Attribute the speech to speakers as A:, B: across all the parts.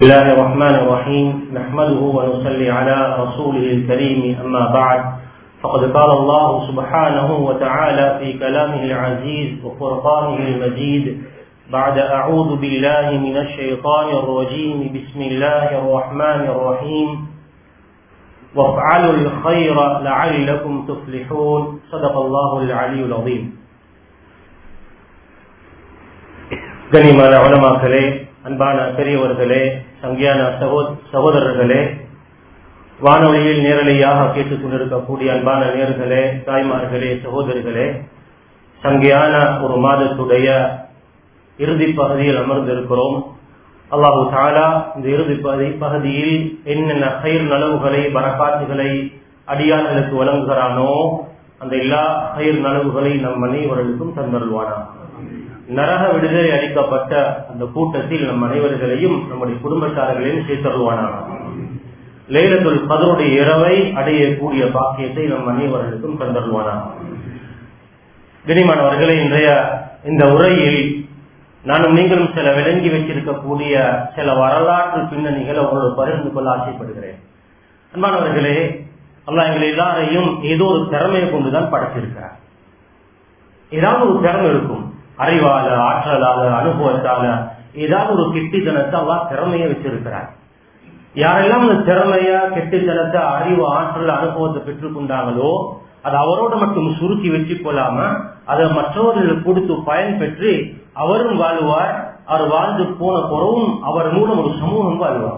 A: بسم الله الرحمن الرحيم نحمده ونصلي على رسوله الكريم أما بعد فقد قال الله سبحانه وتعالى في كلامه العزيز وفرقانه المجيد بعد أعوذ بالله من الشيطان الرجيم بسم الله الرحمن الرحيم وافعلوا الخير لعلكم تفلحون صدق الله العلي العظيم கனிமான உலமாக்களே அன்பான பெரியவர்களே சங்கியான சகோதரர்களே வானொலியில் நேரலையாக கேட்டுக் கொண்டிருக்கக்கூடிய அன்பான நேர்களே தாய்மார்களே சகோதரிகளே சங்கியான ஒரு மாதத்துடைய இறுதி பகுதியில் அமர்ந்திருக்கிறோம் அல்லாஹு தாலா இந்த இறுதி பகுதி பகுதியில் என்னென்ன கயிர் நலவுகளை பரக்காத்துகளை அடியார்களுக்கு வழங்குகிறானோ அந்த எல்லா கயிர் நலவுகளை நம் அனைவர்களுக்கும் தந்தருள்வானா நரக விடுதலை அளிக்கப்பட்ட அந்த கூட்டத்தில் நம் அனைவர்களையும் நம்முடைய குடும்பத்தார்களையும் சேர்த்தருள்வானாக லேலத்துல் கதருடைய இரவை அடையக்கூடிய பாக்கியத்தை நம் அனைவர்களுக்கும் தந்தருள்வானாக கனிமானவர்களே இன்றைய இந்த உரையில் நானும் நீங்களும் சில விளங்கி வச்சிருக்கக்கூடிய சில வரலாற்று பின்னணிகளை உங்களோடு பகிர்ந்து கொள்ள ஆசைப்படுகிறேன் அன்பானவர்களே அல்லா எங்களை எல்லாரையும் ஏதோ ஒரு திறமையை கொண்டுதான் படைச்சிருக்கிறார் ஏதாவது ஒரு திறமை இருக்கும் அறிவால ஆற்றலால அனுபவத்தால ஏதாவது ஒரு கெட்டித்தனத்தை அல்லா திறமைய வச்சிருக்கிறார் யாரெல்லாம் அந்த திறமைய கெட்டித்தனத்தை அறிவு ஆற்றல் அனுபவத்தை பெற்றுக்கொண்டாங்களோ அது அவரோட மட்டும் சுருக்கி வச்சு கொள்ளாம அதை மற்றவர்களுக்கு கொடுத்து பயன் பெற்று அவரும் வாழ்வார் அவர் வாழ்ந்து போன பிறவும் அவர் மூலம் ஒரு சமூகம் வாழ்வார்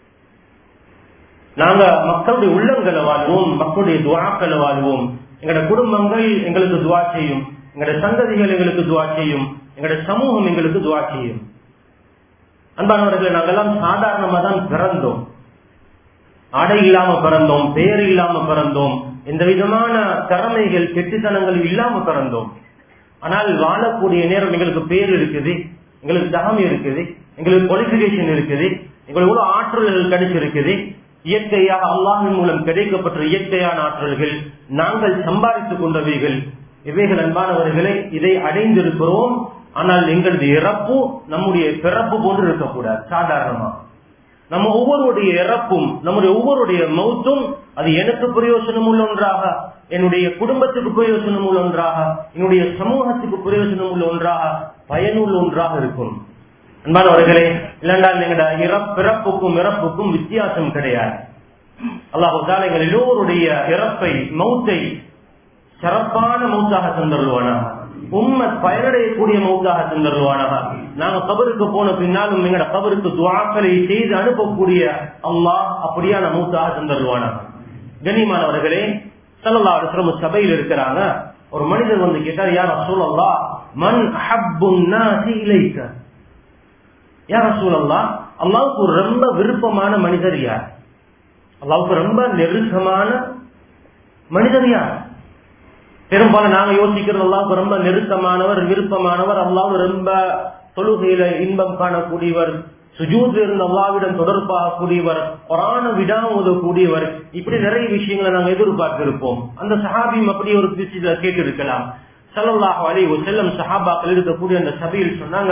A: நாங்க மக்களுடைய உள்ளங்களை வாழ்வோம் மக்களுடைய துவாக்களை வாழ்வோம் எங்களோட குடும்பங்கள் எங்களுக்கு துவா செய்யும் எங்களுடைய சந்ததிகள் எங்களுக்கு துவா செய்யும் எங்களுடைய சமூகம் எங்களுக்கு துவா செய்யும் அன்பானவர்களை நாங்கெல்லாம் சாதாரணமா தான் பிறந்தோம் ஆடை இல்லாம பிறந்தோம் பெயர் இல்லாம பிறந்தோம் எந்த விதமான திறமைகள் கெட்டித்தனங்கள் இல்லாம பிறந்தோம் ஆனால் வாழக்கூடிய நேரம் எங்களுக்கு பேர் இருக்குது எங்களுக்கு தகம் இருக்குது எங்களுக்கு குவாலிபிகேஷன் இருக்குது எங்களுக்கு எவ்வளவு ஆற்றல்கள் கிடைச்சிருக்குது இயற்கையாக அல்லாஹின் மூலம் கிடைக்கப்பட்ட இயற்கையான ஆற்றல்கள் நாங்கள் சம்பாதித்துக் கொண்டவைகள் இவைகள் அன்பானவர்களே இதை அடைந்திருக்கிறோம் ஆனால் எங்களது இறப்பு நம்முடைய பிறப்பு போன்று இருக்கக்கூடாது சாதாரணமா நம்ம ஒவ்வொருடைய இறப்பும் நம்முடைய ஒவ்வொருடைய மௌத்தும் அது எனக்கு பிரயோசனம் உள்ள ஒன்றாக என்னுடைய குடும்பத்துக்கு பிரயோசனம் உள்ள ஒன்றாக என்னுடைய சமூகத்துக்கு பிரயோசனம் உள்ள ஒன்றாக பயனுள்ள ஒன்றாக இருக்கும் அன்பானவர்களே இல்லைன்றால் எங்களோட பிறப்புக்கும் இறப்புக்கும் வித்தியாசம் கிடையாது அல்லாஹு எங்கள் எல்லோருடைய இறப்பை மௌத்தை சிறப்பான மௌத்தாக தந்தருவானாக உண்மை பயனடையக்கூடிய மௌத்தாக தந்தருவானாக நாங்க கபருக்கு போன பின்னாலும் எங்கட கபருக்கு துவாக்களை செய்து அனுப்பக்கூடிய அல்லாஹ் அப்படியான மௌத்தாக தந்தருவானாக கனிமானவர்களே சல்லா அலுவலம் சபையில் இருக்கிறாங்க ஒரு மனிதர் வந்து கேட்டார் யார் சூழல்லா மண் இலைக்க யார் சூழல்லா அல்லாவுக்கு ரொம்ப விருப்பமான மனிதர் யார் அல்லாவுக்கு ரொம்ப நெருக்கமான மனிதர் யார் பெரும்பாலும் நாங்க யோசிக்கிறது அல்லாவுக்கு ரொம்ப நெருக்கமானவர் விருப்பமானவர் அல்லாவு ரொம்ப தொழுகையில இன்பம் காணக்கூடியவர் சுஜூத் இருந்த அல்லாவிடம் தொடர்பாகக்கூடியவர் கொரான விடாமுதக்கூடியவர் இப்படி நிறைய விஷயங்களை நாங்க எதிர்பார்த்திருப்போம் அந்த சஹாபியும் அப்படி ஒரு விஷயத்துல கேட்டு இருக்கலாம் சல்லாஹ் அலி ஒரு செல்லம் சஹாபாக்கள் இருக்கக்கூடிய அந்த சபையில் சொன்னாங்க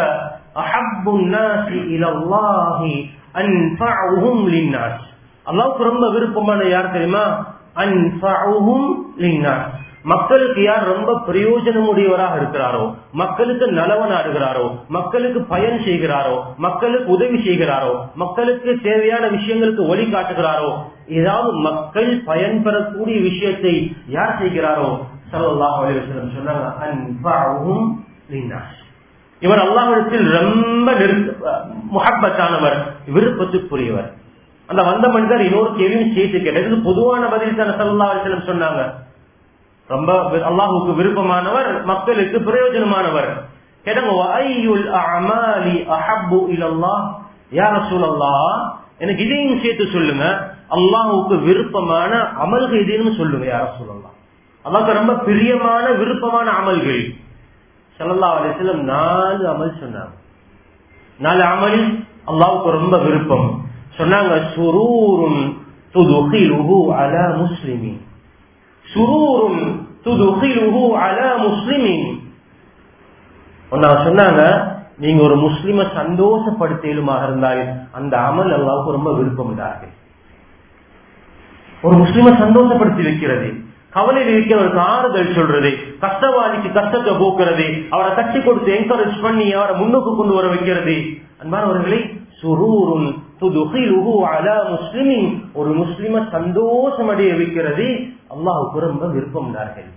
A: அல்லாவுக்கு ரொம்ப விருப்பமான யார் தெரியுமா அன்ஃபஉஹும் லின்னாஸ் மக்களுக்கு யார் ரொம்ப பிரயோஜனமுடையவராக இருக்கிறாரோ மக்களுக்கு நலவ நாடுகிறாரோ மக்களுக்கு பயன் செய்கிறாரோ மக்களுக்கு உதவி செய்கிறாரோ மக்களுக்கு தேவையான விஷயங்களுக்கு வழிகாட்டுகிறாரோ ஏதாவது மக்கள் பயன் பெறக்கூடிய விஷயத்தை யார் செய்கிறாரோ சல்லாஹ் அலிவசலம் சொன்னாங்க இவர் அல்லாஹிடத்தில் ரொம்ப முகப்பத்தானவர் விருப்பத்துக்குரியவர் அந்த வந்த மனிதர் இன்னொரு கேள்வியும் சேர்த்து கேட்டது பொதுவான பதில் தான் சல்லா அலிஸ்லம் சொன்னாங்க ரொம்ப அல்லாஹுக்கு விருப்பமானவர் மக்களுக்கு பிரயோஜனமானவர் எனக்கு இதையும் சேர்த்து சொல்லுங்க அல்லாஹுக்கு விருப்பமான அமல்கள் இதுன்னு சொல்லுங்க யார சொல்லலாம் அல்லாஹுக்கு ரொம்ப பிரியமான விருப்பமான அமல்கள் சல்லா அலிஸ்லம் நாலு அமல் சொன்னாங்க நாலு அமலில் அல்லாவுக்கு ரொம்ப விருப்பம் சொன்னாங்க சுரூரும் துதுகிலுஹு அலா முஸ்லிமின் சுரூரும் துதுகிலுஹு அலா முஸ்லிமின் சொன்னாங்க நீங்க ஒரு முஸ்லிம சந்தோஷப்படுத்தலுமாக இருந்தால் அந்த அமல் அல்லாவுக்கு ரொம்ப விருப்பம் உண்டார்கள் ஒரு முஸ்லிம சந்தோஷப்படுத்தி வைக்கிறது கவலையில் இருக்கிறவருக்கு ஆறுதல் சொல்றது கஷ்டவாதிக்கு கஷ்டத்தை போக்குறது அவரை கட்டி கொடுத்து என்கரேஜ் பண்ணி அவரை முன்னுக்கு கொண்டு வர வைக்கிறது அன்பானவர்களை சுரூரும் துதுகிலுஹு அலா முஸ்லிமின் ஒரு முஸ்லிம சந்தோஷம் அடைய வைக்கிறது அல்லாஹுக்கு ரொம்ப விருப்பம் உண்டார்கள்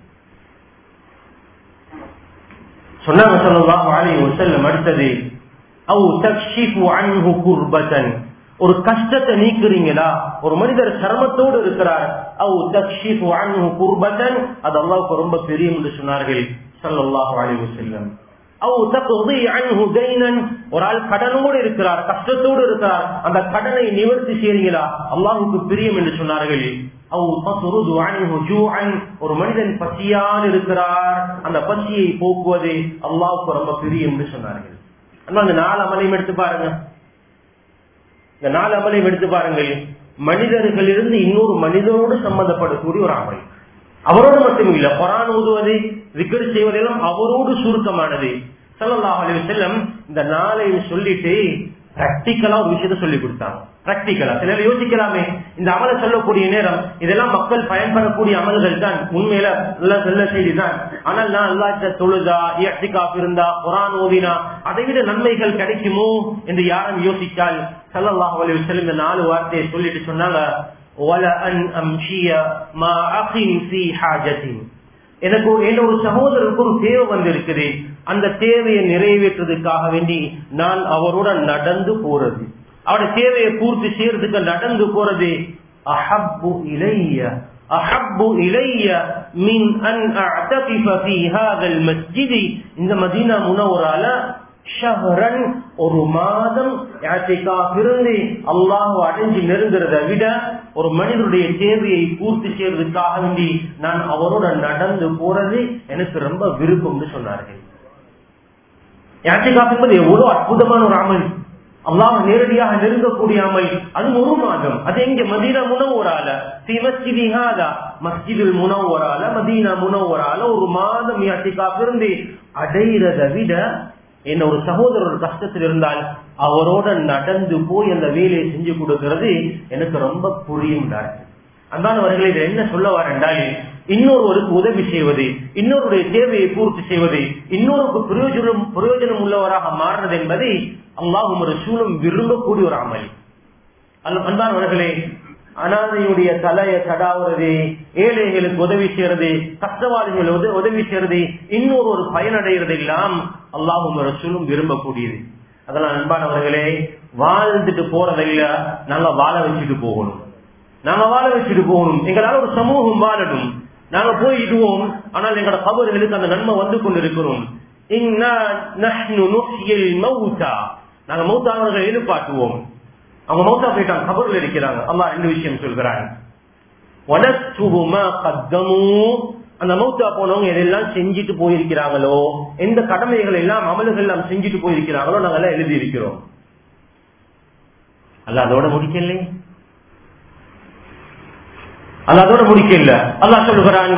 A: சொன்னாங்க சொல்லலாம் அலைஹி வஸல்லம் அடுத்தது அவு தக்ஷிஃபு அன்ஹு குர்பதன் ஒரு கஷ்டத்தை நீக்குறீங்களா ஒரு மனிதர் சிரமத்தோடு இருக்கிறார் அவு தக்ஷிஃபு அன்ஹு குர்பதன் அது அல்லாஹ்வுக்கு ரொம்ப பெரிய என்று சொன்னார்கள் ஸல்லல்லாஹு அலைஹி வஸல்லம் அவு தக்தி அன்ஹு தைனன் ஒரு ஆள் கடனோடு இருக்கிறார் கஷ்டத்தோடு இருக்கிறார் அந்த கடனை நிவர்த்தி செய்றீங்களா அல்லாஹ்வுக்கு பிரியம் என்று சொன்னார்கள் அவு தத்ருது அன்ஹு ஜூஅன் ஒரு மனிதன் பசியால் இருக்கிறார் அந்த பசியை போக்குவது அல்லாஹ்வுக்கு ரொம்ப பிரியம் என்று சொன்னார்கள் அண்ணா அந்த நாலு அமலையும் எடுத்து பாருங்க இந்த நாலு அமலையும் எடுத்து பாருங்கள் மனிதர்களிலிருந்து இன்னொரு மனிதனோடு சம்பந்தப்படக்கூடிய ஒரு அமல் அவரோடு மட்டும் இல்ல குரான் ஓதுவது விக்கரி செய்வதெல்லாம் அவரோடு சுருக்கமானது சல்லல்லாஹு அலைஹி வஸல்லம் இந்த நாளையும் சொல்லிட்டு பிராக்டிக்கலா ஒரு விஷயத்த சொல்லி கொடுத்தாங்க பிராக்டிக்கலா சிலர் யோசிக்கலாமே இந்த அமலை சொல்லக்கூடிய நேரம் இதெல்லாம் மக்கள் பயன்படக்கூடிய அமல்கள் தான் உண்மையில நல்ல நல்ல செய்தி தான் ஆனால் நான் அல்லாட்ட தொழுதா இயற்கைக்காப் இருந்தா குரான் ஓதினா அதை விட நன்மைகள் கிடைக்குமோ என்று யாரும் யோசித்தால் சல்லல்லாஹு அலைஹி வஸல்லம் இந்த நாலு வார்த்தையை சொல்லிட்டு சொன்னாங்க وَلَأَنْ أَمْشِيَ مَا أَخٍ فِي حَاجَةٍ எனக்கு என்ன ஒரு சகோதரருக்கு ஒரு தேவை வந்திருக்குது அந்த தேவையை நிறைவேற்றுறதுக்காக வேண்டி நான் அவரோட நடந்து போறது அவருடைய தேவையை பூர்த்தி செய்யறதுக்கு நடந்து போறது அஹப்பு இலைய அஹப்பு இலைய மின் அன் அஅதகிஃப ஃபீ ஹாதல் மஸ்ஜிதி இந்த மதீனா முனவரால ஷஹரன் ஒரு மாதம் இருந்து அல்லாஹ் அடைஞ்சு நெருங்கிறத விட ஒரு மனிதனுடைய தேவையை பூர்த்தி செய்யறதுக்காக வேண்டி நான் அவரோட நடந்து போறது எனக்கு ரொம்ப விருப்பம்னு சொன்னார்கள் யாத்திகாப் என்பது எவ்வளவு அற்புதமான ஒரு அமல் அல்லாஹ் நேரடியாக நெருங்கக்கூடிய அமல் அது ஒரு மாதம் அது எங்க மதீனா முனவரால மஸ்ஜிதிஹாதா மஸ்ஜிதுல் முனவரால மதீனா முனவரால ஒரு மாதம் யாத்திகாப் இருந்து அடைகிறத விட என்ன ஒரு சகோதரர் ஒரு கஷ்டத்தில் இருந்தால் அவரோட நடந்து போய் அந்த வேலையை செஞ்சு கொடுக்கிறது எனக்கு ரொம்ப புரியும் அந்தானவர்கள் இதை என்ன சொல்ல வரேன்டால் இன்னொருவருக்கு உதவி செய்வது இன்னொருடைய தேவையை பூர்த்தி செய்வது இன்னொருக்கு பிரயோஜனம் பிரயோஜனம் உள்ளவராக மாறுறது என்பதை அல்லாஹும் ஒரு சூழம் விரும்பக்கூடிய ஒரு அமல் அல்ல அன்பானவர்களே அனாதையுடைய தலையை தடாவுறது ஏழைகளுக்கு உதவி செய்யறது கஷ்டவாதிகள் உதவி செய்யறது இன்னொரு ஒரு பயனடைகிறது எல்லாம் அல்லாஹும் ரசூலும் விரும்பக்கூடியது அதெல்லாம் அன்பானவர்களே வாழ்ந்துட்டு போறதில்ல நாங்க வாழ வச்சுட்டு போகணும் நாங்க வாழ வச்சுட்டு போகணும் எங்களால ஒரு சமூகம் வாழணும் நாங்க போயிடுவோம் ஆனால் எங்களோட கபர்களுக்கு அந்த நன்மை வந்து கொண்டிருக்கிறோம் நாங்க மௌத்தானவர்கள் எதிர்பார்க்குவோம் அவங்க மௌத்தா போயிட்டாங்க கபர்ல இருக்கிறாங்க அல்லா ரெண்டு விஷயம் சொல்கிறாங்க அந்த மௌத்தா போனவங்க எதெல்லாம் செஞ்சுட்டு போயிருக்கிறாங்களோ எந்த கடமைகள் எல்லாம் அமல்கள் எல்லாம் செஞ்சுட்டு போயிருக்கிறாங்களோ நாங்க எல்லாம் எழுதி இருக்கிறோம் அல்ல அதோட முடிக்கல அல்ல அதோட முடிக்கல அல்லா சொல்லுகிறான்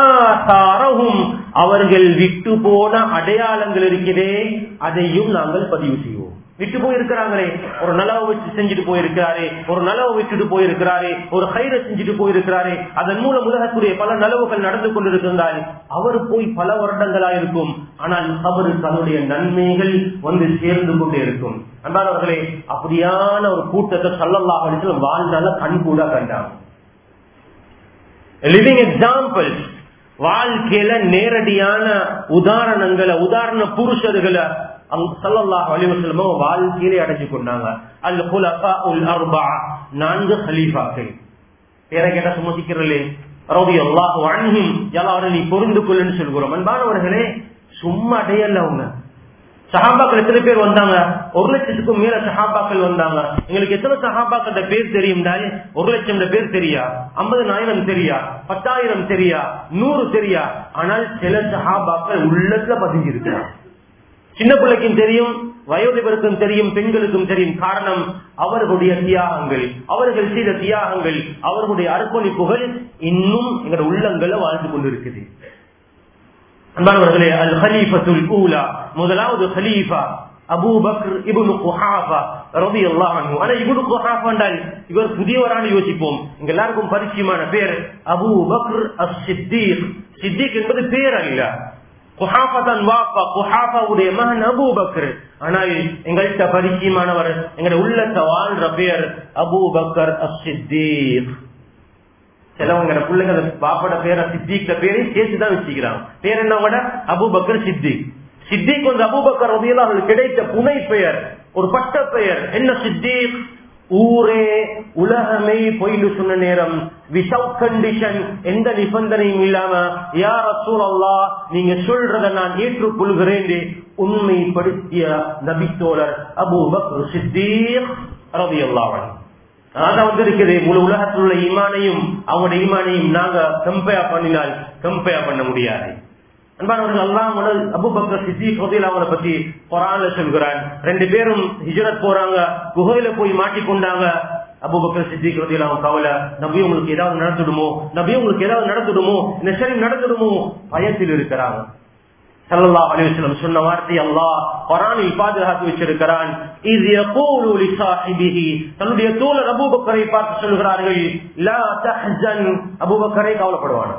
A: அவர்கள் விட்டு போன அடையாளங்கள் இருக்கிறே அதையும் நாங்கள் பதிவு செய்வோம் விட்டு போயிருக்கிறாங்களே ஒரு நலவை வச்சு செஞ்சுட்டு போயிருக்கிறாரே ஒரு நலவை விட்டுட்டு போயிருக்கிறாரே ஒரு கயிறை செஞ்சுட்டு போயிருக்கிறாரே அதன் மூலம் உலகத்துடைய பல நலவுகள் நடந்து கொண்டிருக்கின்றால் அவர் போய் பல வருடங்களா இருக்கும் ஆனால் அவருக்கு அதனுடைய நன்மைகள் வந்து சேர்ந்து கொண்டே இருக்கும் அன்பானவர்களே அப்படியான ஒரு கூட்டத்தை சல்லல்லாஹ் அலிஸ்லம் வாழ்நாள கண் கூட கண்டாங்க லிவிங் எக்ஸாம்பிள் வாழ்க்கையில நேரடியான உதாரணங்களை உதாரண புருஷர்களை வாழ்க்கையிலே அடைஞ்சு கொண்டாங்க அல் குலபா உல் அர்பா நான்கு ஹலீஃபாக்கள் பேரை கேட்டா சுமதிக்கிறே ரவி அல்லாஹ் அன்ஹும் எல்லாரும் நீ பொருந்து கொள்ளுன்னு சொல்கிறோம் அன்பானவர்களே சும்மா அடையல அவங்க சஹாபாக்கள் எத்தனை பேர் வந்தாங்க ஒரு லட்சத்துக்கும் மேல சஹாபாக்கள் வந்தாங்க எங்களுக்கு எத்தனை சஹாபாக்கள் பேர் தெரியும் ஒரு லட்சம் பேர் தெரியா ஐம்பதனாயிரம் தெரியா பத்தாயிரம் தெரியா நூறு தெரியா ஆனால் சில சஹாபாக்கள் உள்ளத்துல பதிஞ்சிருக்கிறார் சின்ன பிள்ளைக்கும் தெரியும் வயோதிபருக்கும் தெரியும் பெண்களுக்கும் தெரியும் காரணம் அவர்களுடைய தியாகங்கள் அவர்கள் செய்த தியாகங்கள் அவர்களுடைய அர்ப்பணிப்புகள் இன்னும் எங்களோட உள்ளங்களை வாழ்ந்து கொண்டிருக்குது அன்பானவர்களே அல் ஹலீஃபத்துல் ஊலா முதலாவது ஹலீஃபா அபூ பக்ர் இப்னு குஹாஃபா ரலியல்லாஹு அன்ஹு ஆனா இப்னு குஹாஃபா என்றால் இவர் புதியவரான யோசிப்போம் இங்க எல்லாருக்கும் பரிச்சயமான பேர் அபூ பக்ர் அஸ்-சித்தீக் சித்திக் என்பது பேர் அல்ல குஹாஃபா தான் வாப்பா குஹாஃபாவுடைய மகன் அபூ பக்ர் ஆனால் எங்கள்கிட்ட பரிச்சயமானவர் எங்களுடைய உள்ளத்தை வாழ்ற பேர் அபூ பக்கர் அஸ்-சித்தீக் சிலவங்க பிள்ளைங்க பாப்பட பேர சித்திக்க பேரையும் சேர்த்துதான் வச்சுக்கிறாங்க பேர் என்ன கூட அபுபக்கர் சித்திக் சித்திக் வந்து அபுபக்கர் ரதியெல்லாம் அவர்களுக்கு கிடைத்த புனை பெயர் ஒரு பட்ட பெயர் என்ன சித்திக் ஊரே உலகமே பொய்னு சொன்ன நேரம் விசவுட் கண்டிஷன் எந்த நிபந்தனையும் இல்லாம யார் அசூல் அல்லா நீங்க சொல்றத நான் ஏற்றுக்கொள்கிறேன் உண்மைப்படுத்திய நபித்தோழர் அபு பக்ரு சித்தீக் ரவி அல்லாவன் அதான் வந்து இருக்குது முழு உலகத்தில் உள்ள ஈமானையும் அவங்களுடைய ஈமானையும் நாங்க கம்பேர் பண்ணினால் கம்பேர் பண்ண முடியாது அன்பானவர்கள் அல்லாம் அபுபக்கர் சித்திக் ரதியில் அவங்களை பத்தி குரான்ல சொல்கிறான் ரெண்டு பேரும் ஹிஜரத் போறாங்க குகையில போய் மாட்டிக்கொண்டாங்க அபுபக்கர் சித்திக் ரதியில் அவங்க கவலை நபி உங்களுக்கு ஏதாவது நடந்துடுமோ நபி உங்களுக்கு ஏதாவது நடந்துடுமோ இந்த சரி நடந்துடுமோ பயத்தில் இருக்கிறாங்க சல்லல்லா அலிவசலம் சொன்ன வார்த்தை அல்லாஹ் குரானில் பாதுகாத்து வச்சிருக்கிறான் இது யகூலு லிசாஹிபிஹி தன்னுடைய தோழர் அபூபக்கரை பார்த்து சொல்கிறார்கள் லா தஹ்சன் அபூபக்கரை கவலைப்படுவானா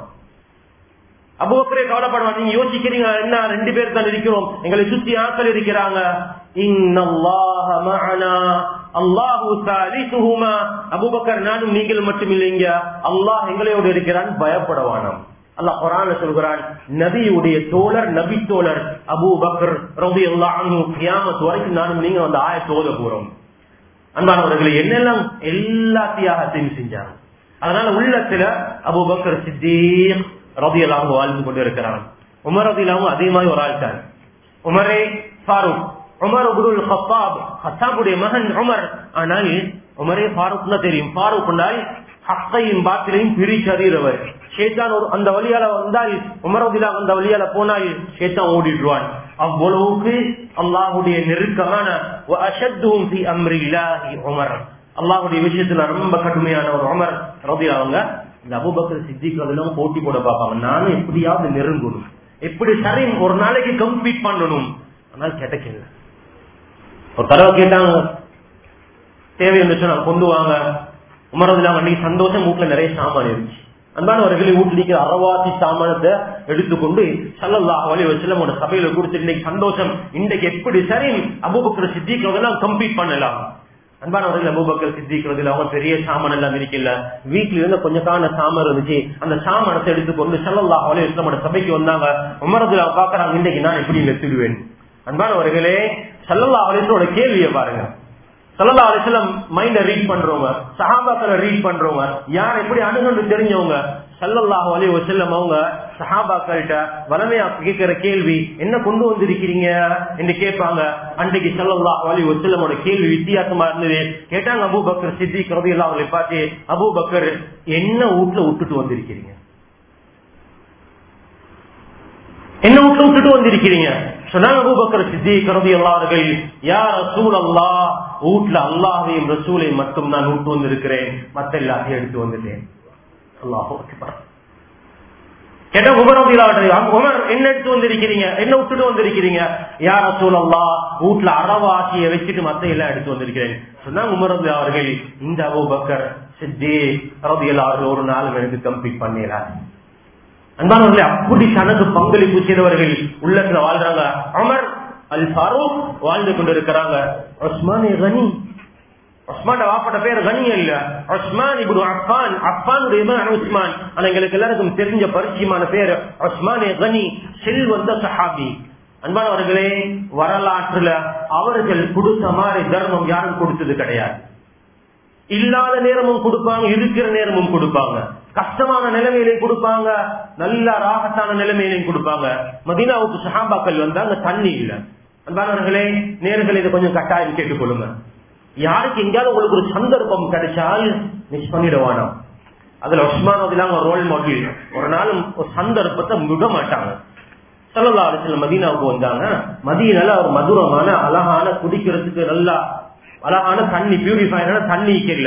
A: அபூபக்கரை கவலைப்படுவான் நீங்க யோசிக்கிறீங்க என்ன ரெண்டு பேர் தான் இருக்கிறோம் எங்களை சுத்தி ஆட்கள் இருக்கிறாங்க இன்னல்லாஹ மஅனா அல்லாஹு சாலிசுஹுமா அபூபக்கர் நானும் நீங்கள் மட்டும் இல்லைங்க அல்லாஹ் எங்களோடு இருக்கிறான் பயப்படவானாம் அல்லாஹ் குரான்ல சொல்கிறான் நபியுடைய தோழர் நபி தோழர் அபூ பக்கர் ரவி அல்லா கியாமத்து வரைக்கும் நானும் நீங்க அந்த ஆயத்தை ஓத போறோம் அன்பானவர்களை என்னெல்லாம் எல்லா தியாகத்தையும் செஞ்சாங்க அதனால உள்ளத்துல அபூ பக்கர் சித்தீக் ரவி அல்லாஹ் வாழ்ந்து கொண்டு இருக்கிறான் உமர் ரவி அல்லாவும் அதே மாதிரி ஒரு ஆள் தான் உமரே ஃபாரூக் உமர் அபுல் ஹத்தாப் ஹத்தாபுடைய மகன் உமர் ஆனால் உமரே ஃபாரூக் தெரியும் ஃபாரூக் ஹக்கையும் பாத்திலையும் பிரிச்சு அறிகிறவர் ஷேத்தான் ஒரு அந்த வழியால வந்தால் உமரதிலா அந்த வழியால போனால் ஷேத்தான் ஓடிடுவான் அவ்வளவுக்கு அல்லாஹுடைய நெருக்கமான உமர் அல்லாஹுடைய விஷயத்துல ரொம்ப கடுமையான ஒரு உமர் ரபி அவங்க இந்த அபுபக்கர் சித்திக் அதெல்லாம் போட்டி போட பார்ப்பாங்க நானும் எப்படியாவது நெருங்கணும் எப்படி சரி ஒரு நாளைக்கு கம்ப்ளீட் பண்ணணும் ஆனால் கிடைக்கல ஒரு தடவை கேட்டாங்க தேவை இருந்துச்சு நான் கொண்டு வாங்க உமரதுல அன்னைக்கு சந்தோஷம் வீட்டுல நிறைய சாமான் இருந்துச்சு அன்பானவர்களை வீட்டுல இருக்கிற அறவாசி சாமானத்தை எடுத்துக்கொண்டு சல்லல்லா வழி வச்சுல சபையில கொடுத்து இன்னைக்கு சந்தோஷம் இன்றைக்கு எப்படி சரி அபுபக்கர் சித்திக்கிறதெல்லாம் கம்ப்ளீட் பண்ணலாம் அன்பானவர்கள் அபுபக்கர் சித்திக்கிறதுல அவங்க பெரிய சாமான் எல்லாம் இருக்கல வீட்டுல இருந்த கொஞ்ச கால சாமான் இருந்துச்சு அந்த சாமானத்தை எடுத்துக்கொண்டு சல்லல்லா வழி வச்சு சபைக்கு வந்தாங்க உமரதுல பாக்குறாங்க இன்றைக்கு நான் எப்படி நெத்திடுவேன் அன்பானவர்களே சல்லல்லா வலிசோட கேள்வியை பாருங்க சல்லா அலிஸ்லாம் மைண்ட ரீட் பண்றவங்க சஹாபாக்களை ரீட் பண்றவங்க யார் எப்படி அணுகண்டு தெரிஞ்சவங்க சல்லல்லாஹு அலி வசல்லம் அவங்க சஹாபாக்கள்கிட்ட வளமையா கேட்கிற கேள்வி என்ன கொண்டு வந்திருக்கிறீங்க என்று கேட்பாங்க அன்றைக்கு சல்லல்லாஹு அலி வசல்லமோட கேள்வி வித்தியாசமா இருந்தது கேட்டாங்க அபு பக்கர் சித்தி கருதி எல்லாம் அவங்களை பார்த்து அபு பக்கர் என்ன வீட்டுல விட்டுட்டு வந்திருக்கிறீங்க என்ன விட்டு விட்டுட்டு வந்திருக்கிறீங்க சொன்னாங்க அபூபக்கர் சித்தி கருதி எல்லார்கள் யார் ரசூல் அல்லா வீட்டுல அல்லாஹையும் ரசூலையும் மட்டும் நான் விட்டு வந்திருக்கிறேன் மத்த எல்லாத்தையும் எடுத்து வந்துட்டேன் அல்லாஹோ கேட்ட உமர் உமர் என்ன எடுத்து வந்திருக்கிறீங்க என்ன விட்டுட்டு வந்திருக்கிறீங்க யார் ரசூல் அல்லா வீட்டுல அறவாசியை வச்சுட்டு மத்த எல்லாம் எடுத்து வந்திருக்கிறேன் சொன்னாங்க உமர் அவர்கள் இந்த அபூபக்கர் சித்தி கருதி எல்லார்கள் ஒரு நாள் எனக்கு கம்ப்ளீட் பண்ணிடலாம் அன்பானவர்களே அப்படி தனக்கு பங்களிப்பு செய்தவர்கள் உள்ளத்துல வாழ்றாங்க அமர் அல் ஃபாரூக் வாழ்ந்து கொண்டிருக்கிறாங்க உஸ்மான் கனி உஸ்மான் வாப்பட்ட பேர் கனி இல்ல உஸ்மான் இப்படி அப்பான் அப்பானுடைய மகன் உஸ்மான் ஆனா எங்களுக்கு எல்லாருக்கும் தெரிஞ்ச பரிச்சயமான பேர் உஸ்மான் கனி செல்வந்த சஹாபி அன்பானவர்களே வரலாற்றுல அவர்கள் கொடுத்த மாதிரி தர்மம் யாரும் கொடுத்தது கிடையாது இல்லாத நேரமும் கொடுப்பாங்க இருக்கிற நேரமும் கொடுப்பாங்க கஷ்டமான நிலைமையிலையும் கொடுப்பாங்க நல்ல ராகத்தான நிலைமையிலையும் கொடுப்பாங்க மதினாவுக்கு சஹாபாக்கள் வந்தாங்க தண்ணி இல்ல அன்பானவர்களே நேர்கள் இதை கொஞ்சம் கட்டாயம் கேட்டுக்கொள்ளுங்க யாருக்கு எங்கேயாவது உங்களுக்கு ஒரு சந்தர்ப்பம் கிடைச்சால் மிஸ் பண்ணிடுவானா அதுல உஸ்மான் அதிலாங்க ரோல் மாடல் ஒரு நாள் ஒரு சந்தர்ப்பத்தை விட மாட்டாங்க சல்லா அலிஸ்ல மதீனாவுக்கு வந்தாங்க மதியனால ஒரு மதுரமான அழகான குடிக்கிறதுக்கு நல்லா அழகான தண்ணி பியூரிஃபைடான தண்ணி இல்ல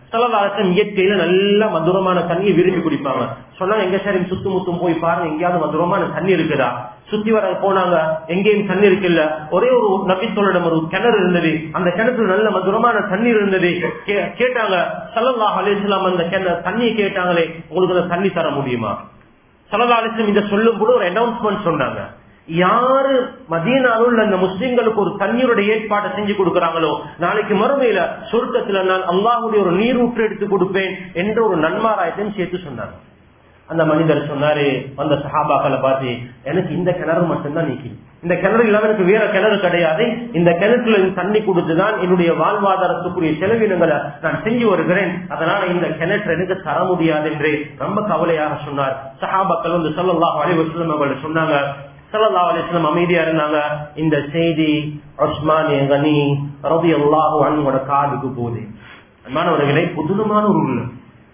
A: சலதாரசம் இயற்கையில நல்ல மதுரமான தண்ணியை விரும்பி குடிப்பாங்க சொன்னாங்க எங்க சரி சுத்து முத்தும் போய் பாருங்க எங்கேயாவது மதுரமான தண்ணி இருக்குதா சுத்தி வர போனாங்க எங்கேயும் தண்ணி இருக்குல்ல ஒரே ஒரு நபித்தோளிடம் ஒரு கிணறு இருந்தது அந்த கிணத்துல நல்ல மதுரமான தண்ணீர் இருந்தது கே- கேட்டாங்க சல்லல்லாஹ் அலிஸ்லாம் அந்த கிணறு தண்ணியை கேட்டாங்களே உங்களுக்கு அந்த தண்ணி தர முடியுமா சலதாலிசம் இதை சொல்லும் போது ஒரு அனௌன்ஸ்மெண்ட் சொன்னாங்க யாரு மதியனாவில் உள்ள அந்த முஸ்லிம்களுக்கு ஒரு தண்ணீருடைய ஏற்பாட்டை செஞ்சு கொடுக்கறாங்களோ நாளைக்கு மறுமையில சொர்க்கத்துல நான் அல்லாஹுடைய ஒரு நீர் ஊற்று எடுத்து கொடுப்பேன் என்ற ஒரு நன்மாராயத்தையும் சேர்த்து சொன்னாங்க அந்த மனிதர் சொன்னாரு வந்த சஹாபாக்களை பார்த்து எனக்கு இந்த கிணறு மட்டும்தான் நீக்கி இந்த கிணறு இல்லாம எனக்கு வேற கிணறு கிடையாது இந்த கிணற்றுல இருந்து தண்ணி கொடுத்துதான் என்னுடைய வாழ்வாதாரத்துக்குரிய செலவினங்களை நான் செஞ்சு வருகிறேன் அதனால இந்த கிணற்று எனக்கு தர முடியாது என்று ரொம்ப கவலையாக சொன்னார் சஹாபாக்கள் வந்து சொல்லலாம் அலைவசலம் அவர்கள் சொன்னாங்க சல்லா அலிஸ்லாம் அமைதியா இருந்தாங்க இந்த செய்தி உஸ்மான் கனி ரவி அல்லாஹு அண்ணோட காதுக்கு போகுது மாணவர்களை புதுனமான ஒரு உள்ளம்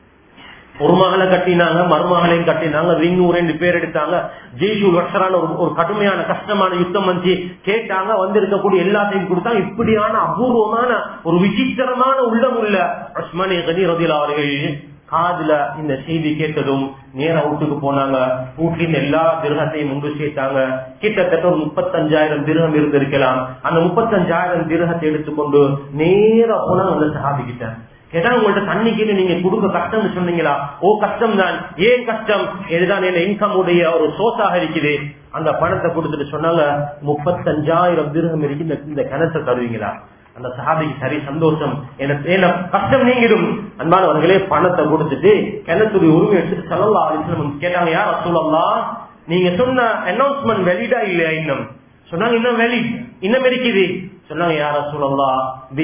A: ஒரு மகளை கட்டினாங்க மருமகளையும் கட்டினாங்க ரிங்கு ரெண்டு பேர் எடுத்தாங்க ஜெய்ஷூல் வர்ஷரான ஒரு ஒரு கடுமையான கஷ்டமான யுத்தம் வந்து கேட்டாங்க வந்திருக்கக்கூடிய எல்லாத்தையும் கொடுத்தாங்க இப்படியான அபூர்வமான ஒரு விசித்திரமான உள்ளம் உள்ள உஸ்மானிய கனி ரதிலா அவர்கள் காதுல இந்த செய்தி கேட்டதும் நேர வீட்டுக்கு போனாங்க வீட்டின் எல்லா திருகத்தையும் முன்பு சேர்த்தாங்க கிட்டத்தட்ட ஒரு முப்பத்தஞ்சாயிரம் திருகம் இருந்திருக்கலாம் அந்த முப்பத்தஞ்சாயிரம் திருகத்தை எடுத்துக்கொண்டு நேர போனாங்க அந்த சஹாபிக்கிட்ட கேட்டா உங்கள்ட்ட தண்ணிக்கு நீங்க கொடுக்க கஷ்டம்னு சொன்னீங்களா ஓ கஷ்டம் தான் ஏன் கஷ்டம் இதுதான் என்ன இன்கம் உடைய ஒரு சோர்ஸாக இருக்குது அந்த பணத்தை கொடுத்துட்டு சொன்னாங்க முப்பத்தஞ்சாயிரம் திருகம் இருக்கு இந்த- இந்த கிணத்தை தருவீங்களா அந்த சஹாபிக்கு சரி சந்தோஷம் எனக்கு என்ன கஷ்டம் நீங்கிடும் அன்பானவர்களே பணத்தை கொடுத்துட்டு கிணத்துடைய உரிமை எடுத்துட்டு சொல்லலாம் அலிஸ்லம் கேட்டாங்க யார் சொல்லலாம் நீங்க சொன்ன அனௌன்ஸ்மெண்ட் வெளிடா இல்லையா இன்னும் சொன்னாங்க இன்னும் வெளி இன்னும் இருக்குது சொன்னாங்க யார சொல்லலாம்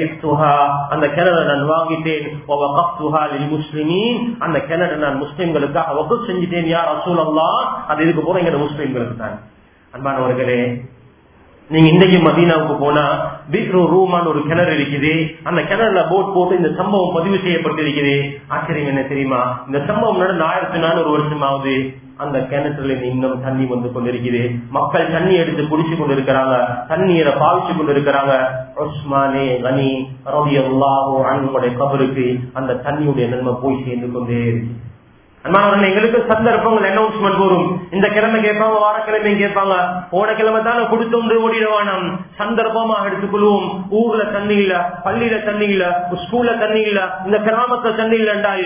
A: அந்த கிணறை நான் வாங்கிட்டேன் وَوَقَفْتُهَا لِلْمُسْلِمِينَ. அந்த கிணறை நான் முஸ்லிம்களுக்காக வகுப்பு செஞ்சுட்டேன் யார் சொல்லலாம் அது இதுக்கு போற எங்க முஸ்லிம்களுக்கு தான் அன்பானவர்களே நீங்க இன்றைக்கு மதீனாவுக்கு போனா பீக்ரோ ரூமான் ஒரு கிணறு இருக்குது அந்த கிணறுல போட் போட்டு இந்த சம்பவம் பதிவு செய்யப்பட்டிருக்குது ஆச்சரியம் என்ன தெரியுமா இந்த சம்பவம் நடந்த ஆயிரத்தி நானூறு வருஷம் ஆகுது அந்த கிணற்றுல இன்னும் தண்ணி வந்து கொண்டிருக்குது மக்கள் தண்ணி எடுத்து குடிச்சு கொண்டிருக்கிறாங்க தண்ணீரை பாவிச்சு கொண்டிருக்கிறாங்க உஸ்மானே கனி ரவி அல்லாஹோ அன்புடைய கபருக்கு அந்த தண்ணியுடைய நன்மை போய் சேர்ந்து கொண்டே இருக்கு அன்பானவர்கள் எங்களுக்கு சந்தர்ப்பங்கள் அனௌன்ஸ்மெண்ட் வரும் இந்த கிழமை கேட்பாங்க வாரக்கிழமை கேட்பாங்க போன கிழமை தானே கொடுத்தோம் ஓடிடுவானம் சந்தர்ப்பமாக எடுத்துக்கொள்வோம் ஊர்ல தண்ணி இல்ல பள்ளியில தண்ணி இல்ல ஸ்கூல்ல தண்ணி இல்ல இந்த கிராமத்துல தண்ணி இல்லண்டாயு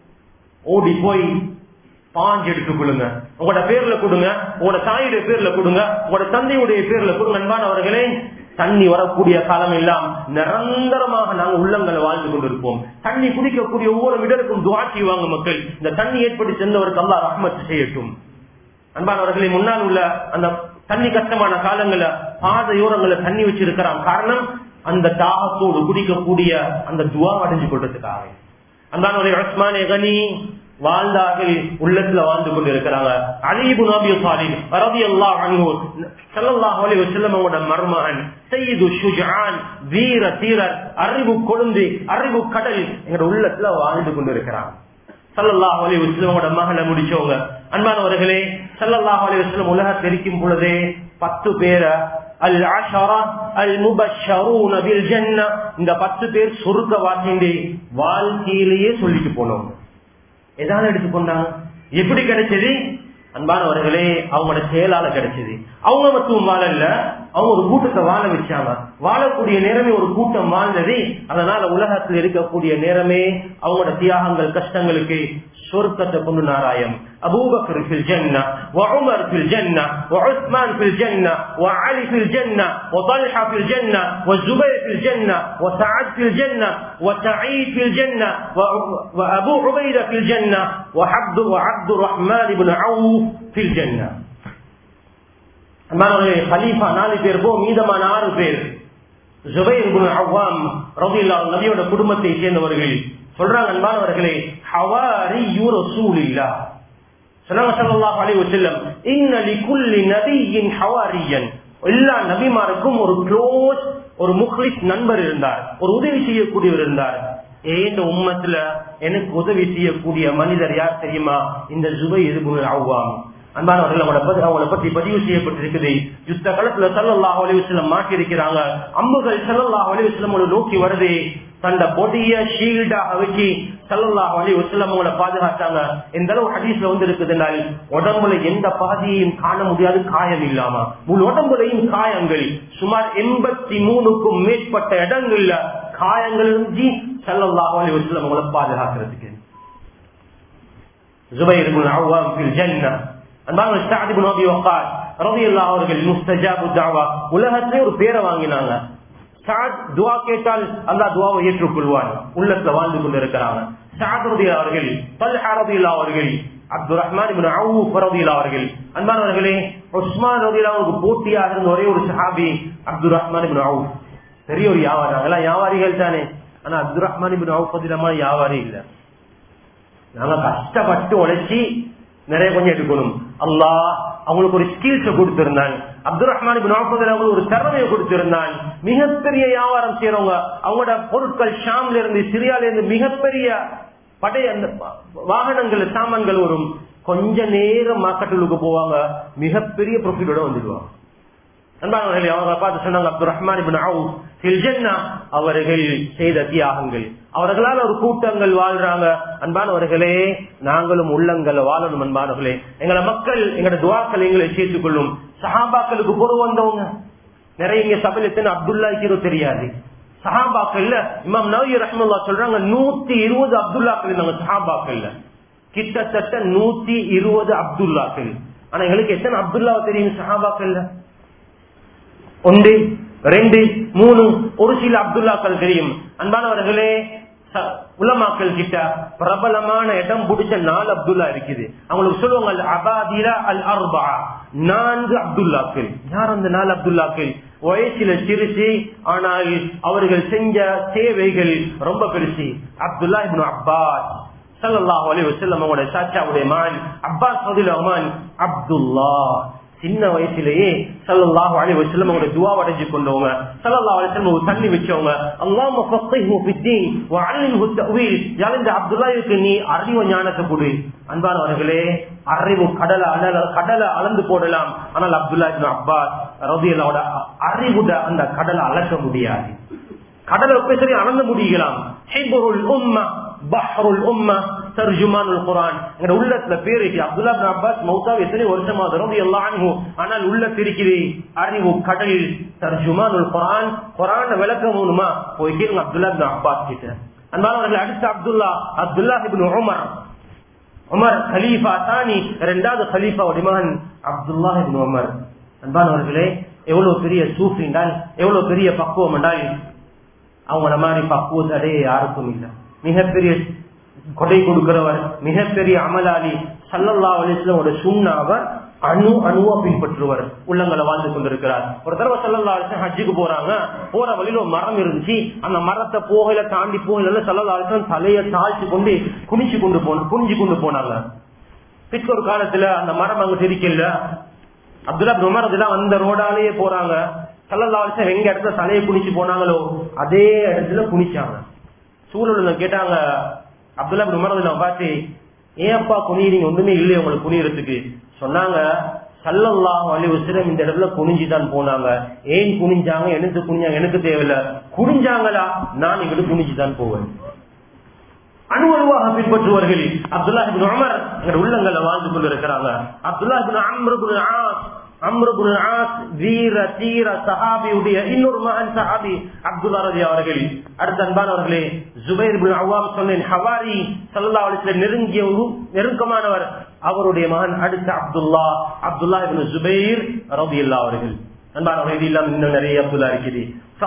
A: ஓடி போய் பாஞ்சு எடுத்துக்கொள்ளுங்க உங்களோட பேர்ல கொடுங்க உங்களோட தாயுடைய பேர்ல கொடுங்க உங்களோட தந்தையுடைய பேர்ல கொடுங்க அன்பானவர்களே தண்ணி வரக்கூடிய காலம் எல்லாம் நிரந்தரமாக நாங்கள் உள்ளங்களை வாழ்ந்து கொண்டிருப்போம் தண்ணி குடிக்கக்கூடிய ஒவ்வொரு விடலுக்கும் துவா செய்வாங்க மக்கள் இந்த தண்ணி ஏற்பட்டு சென்றவருக்கு அல்லா ரஹ்மத் செய்யட்டும் அன்பானவர்களை முன்னால் உள்ள அந்த தண்ணி கஷ்டமான காலங்கள பாதையோரங்கள தண்ணி வச்சிருக்கிறான் காரணம் அந்த தாகத்தோடு குடிக்கக்கூடிய அந்த துவா அடைஞ்சு கொள்றதுக்காக அன்பானவரை உஸ்மானே கனி வாழ்ந்தார்கள் உள்ளத்துல வாழ்ந்து கொண்டிருக்கிறாங்க அலீபு நபி சாலின் ரதி அல்லாஹ் அன்ஹு ஸல்லல்லாஹு அலைஹி வஸல்லம் அவங்களோட மருமகன் சையது ஷுஜான் வீர தீரர் அறிவு கொழுந்து அறிவு கடல் எங்களோட உள்ளத்துல வாழ்ந்து கொண்டிருக்கிறாங்க சல்லல்லாஹு அலைஹி வஸல்லம் அவங்களோட மகளை முடிச்சவங்க அன்பானவர்களே சல்லல்லாஹு அலைஹி வஸல்லம் உலகத்தை இருக்கும் பொழுதே பத்து பேரை அல் ஆஷரா அல் முபஷரூன பில் ஜன்னah இந்த பத்து பேர் சொர்க்க வாசிண்டி வாழ்க்கையிலேயே சொல்லிட்டு போனவங்க எதால எடுத்துக்கொண்டாங்க எப்படி கிடைச்சது அன்பானவர்களே அவங்களோட செயலால கிடைச்சது அவங்க மட்டும் வாழல அவங்க ஒரு கூட்டத்தை வாழ வச்சாங்க வாழக்கூடிய நேரமே ஒரு கூட்டம் வாழ்ந்தது அதனால உலகத்தில் இருக்கக்கூடிய நேரமே அவங்களோட தியாகங்கள் கஷ்டங்களுக்கு சொர்க்கத்தை கொண்டு நாராயம் அபூபக்கர் في الجنة وعمر في الجنة وعثمان في الجنة وعلي في الجنة وطلحة في الجنة والزبير في الجنة وسعد في الجنة وسعيد في الجنة وأبو عبيدة في الجنة وعبد وعبد الرحمن بن عوف في الجنة خليفة நாலு பேர் போ மீதமான ஆறு பேர் ஜுபைர் குன் அவ்வாம் ரபில்லா நபியோட குடும்பத்தை சேர்ந்தவர்கள் சொல்றாங்க அன்பானவர்களே ஹவாரி யூ ரசூலில்லா சொன்னாங்க ஸல்லல்லாஹு அலைஹி வஸல்லம் இன்ன லிகுல்லி நபியின் ஹவாரியன் எல்லா நபிமாருக்கும் ஒரு க்ளோஸ் ஒரு முக்லிஸ் நண்பர் இருந்தார் ஒரு உதவி செய்யக்கூடியவர் இருந்தார் ஏன் உம்மத்துல எனக்கு உதவி செய்யக்கூடிய மனிதர் யார் தெரியுமா இந்த ஜுபைர் குன் அவ்வாம் அன்பானவர்கள் அவங்கள பத்தி அவங்கள பத்தி பதிவு செய்யப்பட்டிருக்குது யுத்த காலத்துல சல்லல்லாஹு அலைஹி வஸல்லம் மாட்டி இருக்கிறாங்க அம்புகள் சல்லல்லாஹு அலைஹி வஸல்லம் நோக்கி வருது தந்த பொடிய ஷீல்டாக வச்சு சல்லல்லாஹு அலைஹி வஸல்லம் அவங்கள பாதுகாத்தாங்க இந்த அளவு ஹதீஸ்ல வந்து இருக்குதுனால் உடம்புல எந்த பாதியையும் காண முடியாது காயம் இல்லாம முழு உடம்புலையும் காயங்கள் சுமார் எண்பத்தி மூணுக்கும் மேற்பட்ட இடங்கள்ல காயங்கள் இருந்து சல்லல்லாஹு அலைஹி வஸல்லம் அவங்கள பாதுகாக்கிறதுக்கு ஜுபைர் இப்னு அவ்வாம் ஃபில் ஜன்னah அன்பான சஅத் இப்னு அபி வக்காஸ் ரலியல்லாஹு அவர்கள் முஸ்தஜாபு தஅவா உலகத்திலே ஒரு பேரை வாங்கினாங்க சாத் துவா கேட்டால் அல்லாஹ் துவாவை ஏற்றுக்கொள்வான் உள்ளத்துல வாழ்ந்து கொண்டிருக்கிறாங்க சாத் ரதி அவர்கள் பல்ஹா ரதியுல்லா அவர்கள் அப்துல் ரஹ்மான் இப்னு அவுஃப் ரதியுல்லா அவர்கள் அன்பானவர்களே உஸ்மான் ரதியுல்லா அவருக்கு போட்டியாக இருந்த ஒரே ஒரு சஹாபி அப்துல் ரஹ்மான் இப்னு அவுஃப் பெரிய ஒரு வியாபாரி நாங்கெல்லாம் வியாபாரிகள் தானே ஆனா அப்துல் ரஹ்மான் இப்னு அவுஃப் ரதியுல்லா வியாபாரி இல்ல நாங்க கஷ்டப்பட்டு உழைச்சி நிறைய கொஞ்சம் எடுக்கணும் அல்லாஹ் அவங்களுக்கு ஒரு ஸ்கில்ஸ் கொடுத்திருந்தான் அப்துல் ரஹ்மான் அவங்களுக்கு ஒரு திறமையை கொடுத்திருந்தான் மிகப்பெரிய வியாபாரம் செய்யறவங்க அவங்களோட பொருட்கள் ஷாம்ல இருந்து சிரியால இருந்து மிகப்பெரிய படை அந்த வாகனங்கள் சாமான்கள் வரும் கொஞ்ச நேரம் மார்க்கெட்டுக்கு போவாங்க மிகப்பெரிய ப்ராஃபிட்டோட வந்துடுவாங்க அன்பானவர்களே அவங்க பார்த்து சொன்னாங்க அப்துல் ரஹ்மான் அவர்கள் செய்த தியாகங்கள் அவர்களால் ஒரு கூட்டங்கள் வாழ்றாங்க அன்பானவர்களே நாங்களும் உள்ளங்களை வாழணும் அன்பானவர்களே எங்களை மக்கள் எங்களோட துவாக்கள் எங்களை சேர்த்துக் கொள்ளும் சஹாபாக்களுக்கு பொறு வந்தவங்க நிறைய இங்க சபையில் எத்தனை அப்துல்லா இருக்கிறோ தெரியாது சஹாபாக்கள்ல இமாம் நவி ரஹ்முல்லா சொல்றாங்க நூத்தி இருபது அப்துல்லாக்கள் இருந்தாங்க சஹாபாக்கள்ல கிட்டத்தட்ட நூத்தி இருபது அப்துல்லாக்கள் ஆனா எங்களுக்கு எத்தனை அப்துல்லா தெரியும் சஹாபாக்கள்ல ஒன்று ரெண்டு மூணு ஒரு சில அப்துல்லாக்கள் தெரியும் அன்பானவர்களே உலமாக்கள் கிட்ட பிரபலமான இடம் பிடிச்ச நாலு அப்துல்லா இருக்குது அவங்களுக்கு சொல்லுவாங்க அபாதிரா அல் அர்பா நான்கு அப்துல்லாக்கள் யார் அந்த நாலு அப்துல்லாக்கள் வயசுல சிறுசு ஆனால் அவர்கள் செஞ்ச சேவைகள் ரொம்ப பெருசு அப்துல்லா இப்னு அப்பாஸ் சல்லாஹ் அலி வசல்லம் அவங்களோட சாச்சாவுடைய மான் அப்பாஸ் பதில் ரஹ்மான் அப்துல்லா சின்ன வயசுலயே சல்லாஹு அலி வசல்லம் அவங்களோட துவா அடைஞ்சு கொண்டவங்க சல்லா அலிஸ்லம் ஒரு தண்ணி வச்சவங்க அல்லாம இந்த அப்துல்லாவுக்கு நீ அறிவு ஞானத்தை கொடு அன்பானவர்களே அறிவு கடலை அழல கடலை அளந்து போடலாம் ஆனால் அப்துல்லா அப்பாஸ் ரபியலோட அறிவுட அந்த கடலை அளக்க முடியாது கடலை சரி அளந்து முடியலாம் பஹ்ருல் உம்மா தர்ஜுமானுல் குரான் எங்க உள்ளத்துல பேரு அப்துல்லா பின் அப்பாஸ் மௌத்தாவை எத்தனை வருஷமா ரவி எல்லாம் ஆனால் உள்ள இருக்குது அறிவு கடல் தர்ஜுமானுல் குரான் குரான் விளக்கணுமா போய் கேளுங்க அப்துல்லா பின் அப்பாஸ் கிட்ட அன்பானவர்கள் அடுத்த Abdullah Abdullah ibn Umar Umar கலீஃபா தானி இரண்டாவது கலீஃபாவுடைய மகன் அப்துல்லா இபின் உமர் அன்பானவர்களே எவ்வளவு பெரிய சூஃபி என்றால் எவ்வளவு பெரிய பக்குவம் என்றால் அவங்கள மாதிரி பக்குவம் அடைய யாருக்கும் இல்லை மிகப்பெரிய கொடை கொடுக்கிறவர் மிகப்பெரிய அமலாளி சல்லல்லா அலிஸ்லோட சுண்ணாவர் அணு அணுவா பின்பற்றுவர் உள்ளங்களை வாழ்ந்து கொண்டிருக்கிறார் ஒரு தடவை சல்லல்லா அலிஸ்லாம் ஹஜ்ஜுக்கு போறாங்க போற வழியில ஒரு மரம் இருந்துச்சு அந்த மரத்தை போகல தாண்டி போகல சல்லல்லா அலிஸ்லாம் தலையை தாழ்த்தி கொண்டு குனிச்சு கொண்டு போன குனிஞ்சு கொண்டு போனாங்க பிற்க ஒரு காலத்துல அந்த மரம் அங்க தெரிக்கல அப்துல்லா உமர் அதெல்லாம் அந்த ரோடாலேயே போறாங்க சல்லல்லா அலிஸ்லாம் எங்க இடத்துல தலையை குனிச்சு போனாங்களோ அதே இடத்துல குனிச்சாங்க சூழல் கேட்டாங்க அப்துல்லா உமரதுல பார்த்து ஏன்ப்பா குனிறீங்க ஒண்ணுமே இல்லையே உங்களுக்கு குனிறதுக்கு சொன்னாங்க சல்லல்லாஹு அலி வசலம் இந்த இடத்துல குனிஞ்சுதான் போனாங்க ஏன் குனிஞ்சாங்க எனக்கு குனிஞ்சாங்க எனக்கு தேவையில்ல குனிஞ்சாங்களா நான் இங்கிட்டு குனிஞ்சுதான் போவேன் அணு அணுவாக பின்பற்றுவார்கள் அப்துல்லா உமர் எங்க உள்ளங்களை வாழ்ந்து கொண்டிருக்கிறாங்க அப்துல்லா அம்ரு ஆஸ் அம்ருபுல் ஆஸ் வீர தீர சஹாபியுடைய இன்னொரு மகன் சஹாபி அப்துல்லா ரதி அவர்கள் அடுத்த அன்பானவர்களே ஜுபைர் பின் அவ்வாம் சொன்னேன் ஹவாரி சல்லா அலிஸ்ல நெருங்கிய ஒரு நெருக்கமானவர் அவருடைய மகன் அடுத்த அப்துல்லா அப்துல்லா இபின் ஜுபைர் ரதி அல்லா அவர்கள் அன்பானவர்கள் இது இல்லாம இன்னும் நிறைய அப்துல்லா இருக்குது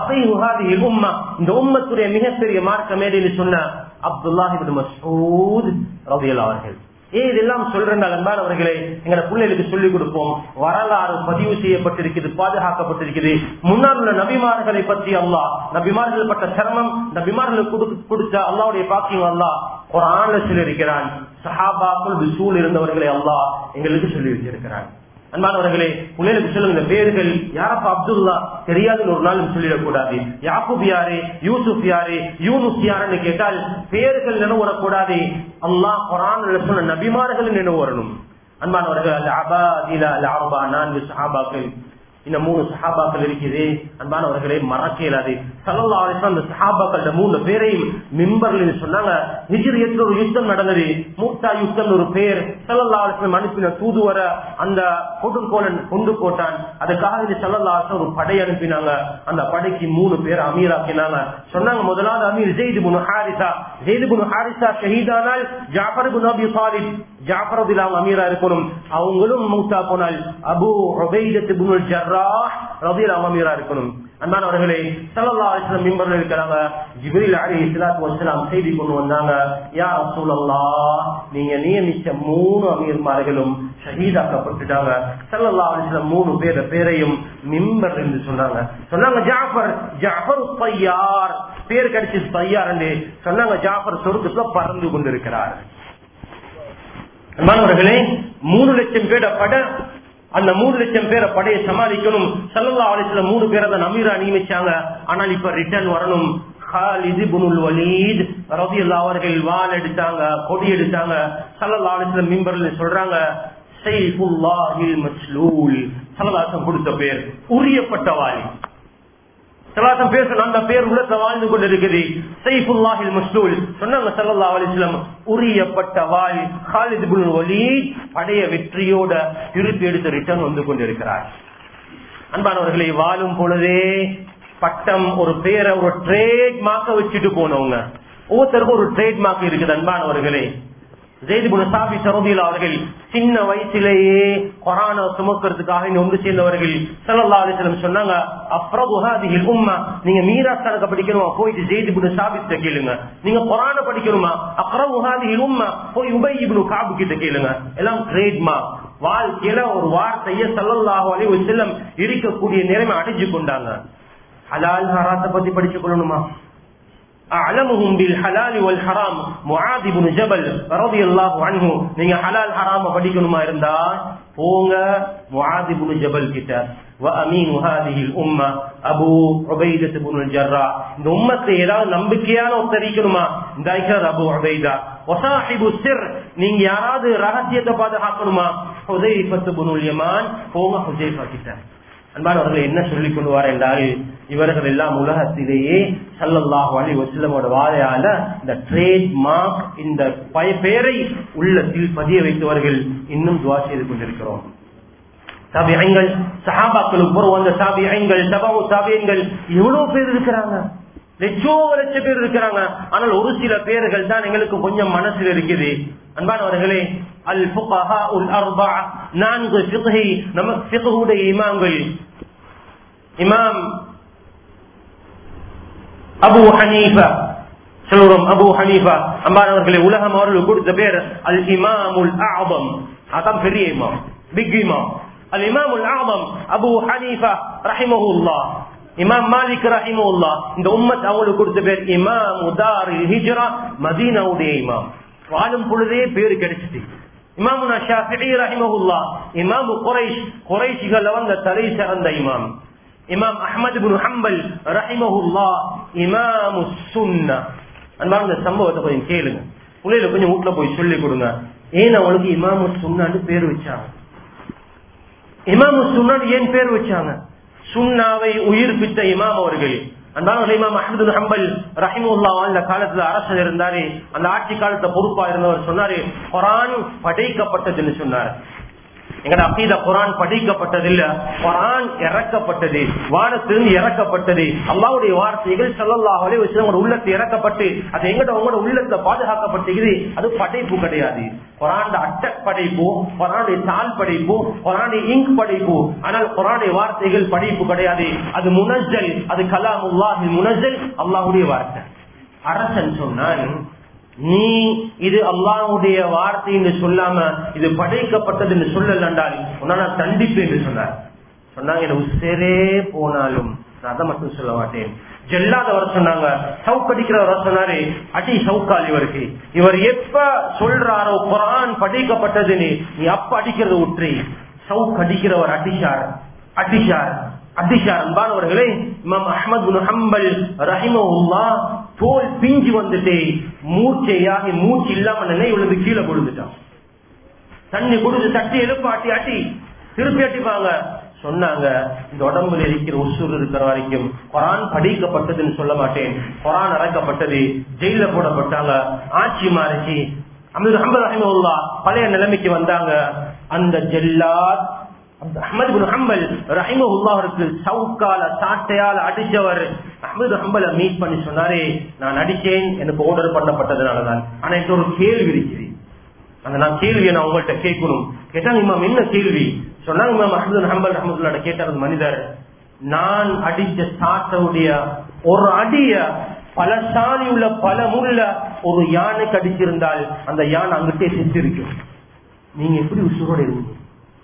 A: இந்த உம்மத்துடைய மிகப்பெரிய மார்க்க மேடையில் சொன்ன அப்துல்லாஹிபின் மசூத் ரதியல் அவர்கள் ஏன் இதெல்லாம் சொல்றேன் அன்பானவர்களே எங்களை பிள்ளைகளுக்கு சொல்லிக் கொடுப்போம் வரலாறு பதிவு செய்யப்பட்டிருக்கிறது பாதுகாக்கப்பட்டிருக்கிறது முன்னால் உள்ள நபிமார்களை பற்றி அல்லா நபிமார்கள் பட்ட சிரமம் நபிமார்களுக்கு கொடுத்த அல்லாவுடைய பாக்கியம் அல்லா ஒரு ஆண்ல சொல்லியிருக்கிறான் சஹாபாக்கள் விசூல் இருந்தவர்களை அல்லா எங்களுக்கு சொல்லி வச்சிருக்கிறான் அன்பானவர்களே பிள்ளைகளுக்கு சொல்லுங்க இந்த பேர்கள் யாரப்பா அப்துல்லா தெரியாதுன்னு ஒரு நாளும் சொல்லிடக்கூடாது யாக்குப் யாரு யூசுப் யாரு யூனுஸ் யாருன்னு கேட்டால் பேர்கள் நினைவு வரக்கூடாது அல்லாஹ் குரான் சொன்ன நபிமார்கள் நினைவு வரணும் அன்பானவர்கள் அல் அபாதில அல் அரபா நான்கு சஹாபாக்கள் இந்த மூணு சஹாபாக்கள் இருக்குது அன்பானவர்களே மறக்க இயலாது சல்லல்லா அலிஸ்லாம் அந்த சஹாபாக்கள் மூணு பேரையும் மிம்பர்ல சொன்னாங்க ஹிஜ்ரியத்துல ஒரு யுத்தம் நடந்தது மூத்தா யுத்தம் ஒரு பேர் சல்லல்லா அலிஸ்லாம் அனுப்பின தூதுவர அந்த கொடுங்கோலன் கொண்டு போட்டான் அதுக்காக இது சல்லல்லா அலிஸ்லாம் ஒரு படை அனுப்பினாங்க அந்த படைக்கு மூணு பேர் அமீராக்கினாங்க சொன்னாங்க முதலாவது அமீர் ஜெயிது புனு ஹாரிசா ஜெயிது புனு ஹாரிசா ஷஹீதானால் ஜாஃபர் புன் அபி சாலித் ஜாஃபர் அபிலாம் அமீரா இருக்கணும் அவங்களும் மூத்தா போனால் அபு உபைதத் புனுல் ஜர்ராஹ் ரபிலாம் அமீரா இருக்கணும் அன்பானவர்களே சல்லல்லா அலிஸ்லாம் மிம்பர்ல இருக்கிறாங்க ஜிப்ரீல் அலி இஸ்லாத்து வசலாம் செய்தி கொண்டு வந்தாங்க யா ரசூலல்லா நீங்க நியமிச்ச மூணு அமீர்மார்களும் ஷஹீதாக்கப்பட்டுட்டாங்க சல்லல்லா அலிஸ்லாம் மூணு பேர பேரையும் மிம்பர் என்று சொன்னாங்க சொன்னாங்க ஜாஃபர் ஜாஃபர் பையார் பேர் கிடைச்சு பையார் என்று சொன்னாங்க ஜாஃபர் சொருக்குள்ள பறந்து கொண்டிருக்கிறார் மாணவர்களே மூணு லட்சம் பேர பட அந்த மூணு லட்சம் பேரை படையை சமாளிக்கணும் சல்லல்லா அலிஸ்ல மூணு பேரை தான் அமீரா நியமிச்சாங்க ஆனால் இப்ப ரிட்டர்ன் வரணும் ஹாலிது புனுல் வலீத் ரதியல்லா அவர்கள் வால் எடுத்தாங்க கொடி எடுத்தாங்க சல்லல்லா அலிஸ்ல மிம்பர்ல சொல்றாங்க சைஃபுல்லாஹில் மஸ்லூல் சல்லல்லாசம் கொடுத்த பேர் உரியப்பட்ட வாலி சலாசம் பேசணும் அந்த பேர் உள்ளத்துல வாழ்ந்து கொண்டிருக்குது சைஃபுல்லாஹில் மஸ்லூல் சொன்னாங்க சல்லல்லா அலிஸ்லம் உரியப்பட்ட வாய் ஹாலித் பின் வலீத் படைய வெற்றியோட திருப்பி எடுத்து ரிட்டர்ன் வந்து கொண்டிருக்கிறார் அன்பானவர்களை வாழும் பொழுதே பட்டம் ஒரு பேரை ஒரு ட்ரேட் மார்க்க வச்சுட்டு போனவங்க ஒவ்வொருத்தருக்கும் ஒரு ட்ரேட் மார்க் இருக்குது அன்பானவர்களே ஜெய்துபுன் சாபி சரோதியில் அவர்கள் சின்ன வயசிலேயே கொரான சுமக்கிறதுக்காக இங்க ஒன்று சேர்ந்தவர்கள் சல்லா அலிஸ்லம் சொன்னாங்க அப்ரபுஹாதிகள் உம்மா நீங்க மீராஸ் கணக்க படிக்கணுமா போயிட்டு ஜெய்துபுன் சாபித்த கேளுங்க நீங்க கொரான படிக்கணுமா அப்ரபுஹாதிகள் உம்மா போய் உபயிபுனு காபு கிட்ட கேளுங்க எல்லாம் ட்ரேட்மா வாழ்க்கையில ஒரு வார்த்தைய சல்லல்லாஹு அலைஹி வஸல்லம் இருக்கக்கூடிய நிலைமை அடைஞ்சு கொண்டாங்க ஹலால் ஹராத்தை பத்தி படிச்சு கொள்ளணுமா அலமுகும் பில் ஹலாலி வல் ஹராம் முஆத் இப்னு ஜபல் ரலியல்லாஹு அன்ஹு நீங்க ஹலால் ஹராம படிக்கணுமா இருந்தா போங்க முஆத் இப்னு ஜபல் கிட்ட வ அமீனு ஹாதிஹி உம்ம அபூ உபைதத் இப்னு ஜர்ரா இந்த உம்மத்தை ஏதாவது நம்பிக்கையான ஒத்தரிக்கணுமா இந்த ஐக்கர் அபூ உபைதா வசாஹிபு சிர் நீங்க யாராவது ரகசியத்தை பாதுகாக்கணுமா ஹுதைஃபத் இப்னுல் யமான் போங்க ஹுதைஃபா கிட்ட அன்பானவர்கள் என்ன சொல்லிக் கொண்டு வார் என்றால் இவர்கள் எல்லாம் உலகத்திலேயே சல்லல்லாஹு அலி வசலமோட வாழையால இந்த ட்ரேட் மார்க் இந்த பெயரை உள்ளத்தில் பதிய வைத்தவர்கள் இன்னும் துவா செய்து கொண்டிருக்கிறோம் சாபியங்கள் சஹாபாக்களுக்கு பிறகு வந்த சாபியங்கள் சபாவு சாபியங்கள் எவ்வளவு பேர் இருக்கிறாங்க லட்சோ லட்ச பேர் இருக்கிறாங்க ஆனால் ஒரு சில பேர்கள் தான் எங்களுக்கு கொஞ்சம் மனசில் இருக்குது அன்பானவர்களே அல் புகஹா உல் அர்பா நான்கு ஃபிக்ஹி நமக்கு ஃபிக்ஹுடைய இமாம்கள் இமாம் அபு ஹனீஃபா சொல்றோம் அபு ஹனீஃபா அம்பானவர்களே உலகம் அவர்களுக்கு கொடுத்த பேர் அல் இமாமுல் ஆபம் அதான் பெரிய இமாம் பிக் இமாம் அல் இமாமுல் ஆபம் அபு ஹனீஃபா ரஹிமஹுல்லா இமாம் மாலிக் ரஹிமுல்லா இந்த உம்மத் அவங்களுக்கு கொடுத்த பேர் இமாம் உதார் ஹிஜ்ரா மதீனாவுடைய இமாம் வாழும் பொழுதே பேரு கிடைச்சிட்டு இமாமுனா ஷாஃபிஇ ரஹிமஹுல்லா இமாம் குரைஷ் குரைஷிகள் வந்த தலை சிறந்த இமாம் இமாம் அஹமது பின் ஹம்பல் ரஹிமஹுல்லா இமாம் சுன்னா அன்பான இந்த சம்பவத்தை கொஞ்சம் கேளுங்க பிள்ளைல கொஞ்சம் வீட்டுல போய் சொல்லி கொடுங்க ஏன் அவளுக்கு இமாமு சுன்னான்னு பேர் வச்சாங்க இமாமு சுன்னான்னு ஏன் பேர் வச்சாங்க சுன்னாவை உயிர்ப்பித்த இமாம் அவர்கள் அன்பான இமாம் அஹமது ஹம்பல் ரஹிமுல்லா வாழ்ந்த காலத்துல அரசர் இருந்தாரு அந்த ஆட்சி காலத்துல பொறுப்பா இருந்தவர் சொன்னாரு குரான் படைக்கப்பட்டதுன்னு சொன்னார் எங்கட அக்கீத குரான் படிக்கப்பட்டதில்ல குரான் இறக்கப்பட்டது வானத்திலிருந்து இறக்கப்பட்டது அல்லாவுடைய வார்த்தைகள் சொல்லல்லாஹ் வச்சு உங்களோட உள்ளத்தை இறக்கப்பட்டு அது எங்கட உங்களோட உள்ளத்துல பாதுகாக்கப்பட்டிருக்குது அது படைப்பு கிடையாது குரான் அட்ட படைப்பு குரானுடைய தாள் படைப்பு குரானுடைய இங்க் படைப்பு ஆனால் குரானுடைய வார்த்தைகள் படைப்பு கிடையாது அது முனஜல் அது கலாம் உல்லாஹி முனஜல் அல்லாஹுடைய வார்த்தை அரசன் சொன்னான் நீ இது அல்லாஹுடைய வார்த்தை என்று சொல்லாம இது படைக்கப்பட்டது என்று சொல்லலண்டால் உன்னால் நான் தண்டிப்பேன் என்று சொன்னார் சொன்னாங்க எனக்கு உசரே போனாலும் நான் அதை மட்டும் சொல்ல மாட்டேன் ஜெல்லாதவர் சொன்னாங்க சவுக்கடிக்கிறவர் சொன்னாரு அடி சவுக்கால் இவருக்கு இவர் எப்ப சொல்றாரோ குரான் படிக்கப்பட்டதுன்னு நீ அப்ப அடிக்கிறத உற்றி சவுக்கடிக்கிறவர் அடிச்சார் அடிச்சார் அடிஷார் அன்பானவர்களே இமாம் அஹமது ஹம்பல் ரஹிமவுல்லா தோல் பிஞ்சு வந்துட்டு மூச்சையாகி மூச்சு இல்லாம நிலை விழுந்து கீழே கொடுத்துட்டான் தண்ணி கொடுத்து தட்டி எழுப்பாட்டி அட்டி திருப்பி அட்டிப்பாங்க சொன்னாங்க இந்த உடம்புல இருக்கிற உசுர் இருக்கிற வரைக்கும் குரான் படிக்கப்பட்டதுன்னு சொல்ல மாட்டேன் குரான் அறக்கப்பட்டது ஜெயில போடப்பட்டாங்க ஆட்சி மாறிச்சு அமீர் அஹமது ரஹிமுல்லா பழைய நிலைமைக்கு வந்தாங்க அந்த ஜெல்லாத் அஹமது பின் ஹம்பல் ரஹிமஹுல்லாஹருக்கு சவுக்கால சாட்டையால அடிச்சவர் அஹமது ஹம்பல மீட் பண்ணி சொன்னாரே நான் அடிச்சேன் எனக்கு ஆர்டர் பண்ணப்பட்டதுனாலதான் ஆனா எனக்கு ஒரு கேள்வி இருக்குது அந்த நான் கேள்வியை நான் உங்கள்கிட்ட கேட்கணும் கேட்டாங்க இமாம் என்ன கேள்வி சொன்னாங்க இமாம் அஹமது ஹம்பல் ரஹமதுல்லாட கேட்டார் அந்த மனிதர் நான் அடிச்ச சாட்டவுடைய ஒரு அடிய பல சாணி உள்ள பல முள்ள ஒரு யானைக்கு அடிச்சிருந்தால் அந்த யானை அங்கிட்டே செத்து இருக்கும் நீங்க எப்படி உசுரோட இருந்தீங்க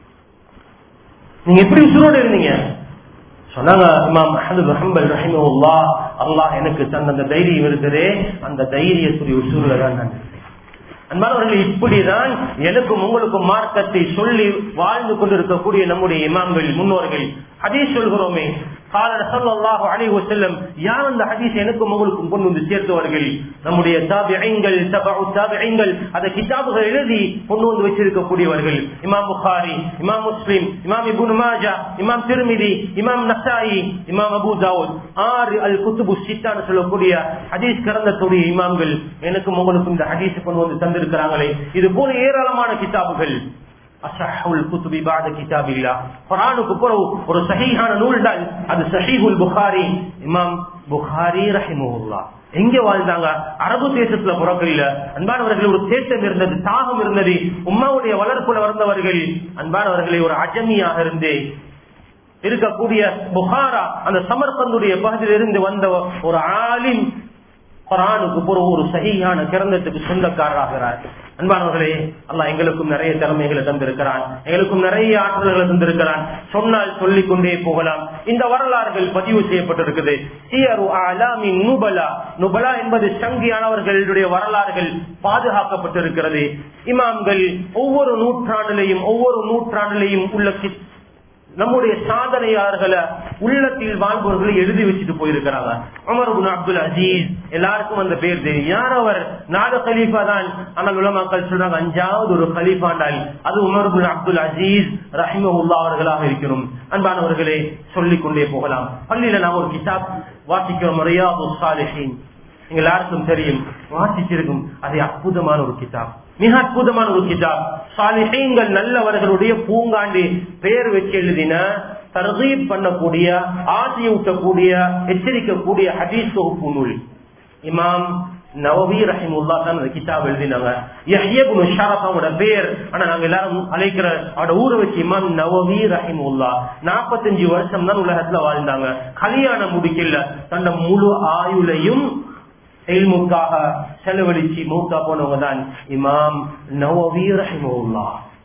A: நீங்க எப்படி உசுரோட இருந்தீங்க சொன்னாங்க இமாம் அஹமது ஹம்பல் ரஹிமஹுல்லா அல்லாஹ் எனக்கு தந்த அந்த தைரியம் இருக்குதே அந்த தைரியத்துடைய உசூர்ல தான் நான் இருக்கேன். அன்பானவர்கள் இப்படிதான் எனக்கும் உங்களுக்கும் மார்க்கத்தை சொல்லி வாழ்ந்து கொண்டிருக்கக்கூடிய நம்முடைய இமாம்கள் முன்னோர்கள் ஹதீஸ் சொல்கிறோமே கால ஸல்லல்லாஹு அலைஹி வஸல்லம் யார் அந்த ஹதீஸ் எனக்கும் உங்களுக்கும் கொண்டு வந்து சேர்த்தவர்கள் நம்முடைய தாபிஈன்கள் தபஉ தாபிஈன்கள் அதை கிதாபுகள் எழுதி கொண்டு வந்து வச்சிருக்கக்கூடியவர்கள் இமாம் புகாரி இமாம் முஸ்லிம் இமாம் இப்னு மாஜா இமாம் திருமிதி இமாம் நசாயி இமாம் அபூ தாவூத் ஆறு அல் குத்துபு சித்தான்னு சொல்லக்கூடிய ஹதீஸ் கிரந்தத்துடைய இமாம்கள் எனக்கும் உங்களுக்கும் இந்த ஹதீஸ் கொண்டு வந்து தந்திருக்கிறாங்களே இது போல ஏராளமான கிதாபுகள் அசஹுல் குத்துபி பாத கிதாபில்லா குர்ஆனுக்கு பிறகு ஒரு சஹீஹான நூல் தான் அது சஹீஹுல் புகாரி இமாம் புகாரி ரஹிமஹுல்லா எங்க வாழ்ந்தாங்க அரபு தேசத்துல பிறக்கல அன்பானவர்கள் ஒரு தேட்டம் இருந்தது தாகம் இருந்தது உம்மாவுடைய வளர்ப்புல வந்தவர்கள் அன்பானவர்களை ஒரு அஜமியாக இருந்தே இருக்கக்கூடிய புகாரா அந்த சமர்கந்துடைய பகுதியிலிருந்து வந்த ஒரு ஆலிம் குரானுக்கு பிறகு ஒரு சகியான கிரந்தத்துக்கு சொந்தக்காரராகிறார் அன்பானவர்களே அல்லாஹ் எங்களுக்கும் நிறைய திறமைகளை தந்திருக்கிறான் எங்களுக்கும் நிறைய ஆற்றல்களை தந்திருக்கிறான் சொன்னால் சொல்லிக் கொண்டே போகலாம் இந்த வரலாறுகள் பதிவு செய்யப்பட்டிருக்குது சியரு அலாமி நுபலா நுபலா என்பது சங்கியானவர்களுடைய வரலாறுகள் பாதுகாக்கப்பட்டிருக்கிறது இமாம்கள் ஒவ்வொரு நூற்றாண்டிலையும் ஒவ்வொரு நூற்றாண்டிலையும் உள்ள கி- நம்முடைய சாதனையாளர்களை உள்ளத்தில் வாழ்பவர்களை எழுதி வச்சுட்டு போயிருக்கிறாங்க உமர் இப்னு அப்துல் அஜீஸ் எல்லாருக்கும் அந்த பேர் தெரியும் யார் அவர் நாலு கலீஃபா தான் ஆனால் உலமாக்கள் சொல்றாங்க அஞ்சாவது ஒரு கலீஃபாண்டால் அது உமர் இப்னு அப்துல் அஜீஸ் ரஹிமஹுல்லா அவர்களாக இருக்கணும் அன்பானவர்களே சொல்லிக் கொண்டே போகலாம் பள்ளியில நாம் ஒரு கிதாப் வாசிக்கிறோம் ரியாபு சாலிஹின் எங்க எல்லாருக்கும் தெரியும் வாசிச்சிருக்கும் அது அற்புதமான ஒரு கிதாப் மிக அற்புதமான ஒரு கிதாப் சாலிஹீன்கள் நல்லவர்களுடைய பூங்காண்டி பெயர் வச்சு எழுதின தர்கீப் பண்ணக்கூடிய ஆசையூட்டக்கூடிய எச்சரிக்கக்கூடிய ஹதீஸ் தொகுப்பு நூல் இமாம் நவவி ரஹிமுல்லா தான் அந்த கிதாப் எழுதினாங்க யஹ்யபுனு ஷரப் அவங்களோட பேர் ஆனா நாங்க எல்லாரும் அழைக்கிற அவட ஊரை வச்சு இமாம் நவவி ரஹிமுல்லா நாற்பத்தஞ்சு வருஷம் தான் உலகத்துல வாழ்ந்தாங்க கல்யாணம் முடிக்கல தன்னை முழு ஆயுளையும் எல்முக்காக செலவழிச்சு மூத்தா போனவங்க தான் இமாம் நவவி ரஹிமுல்லா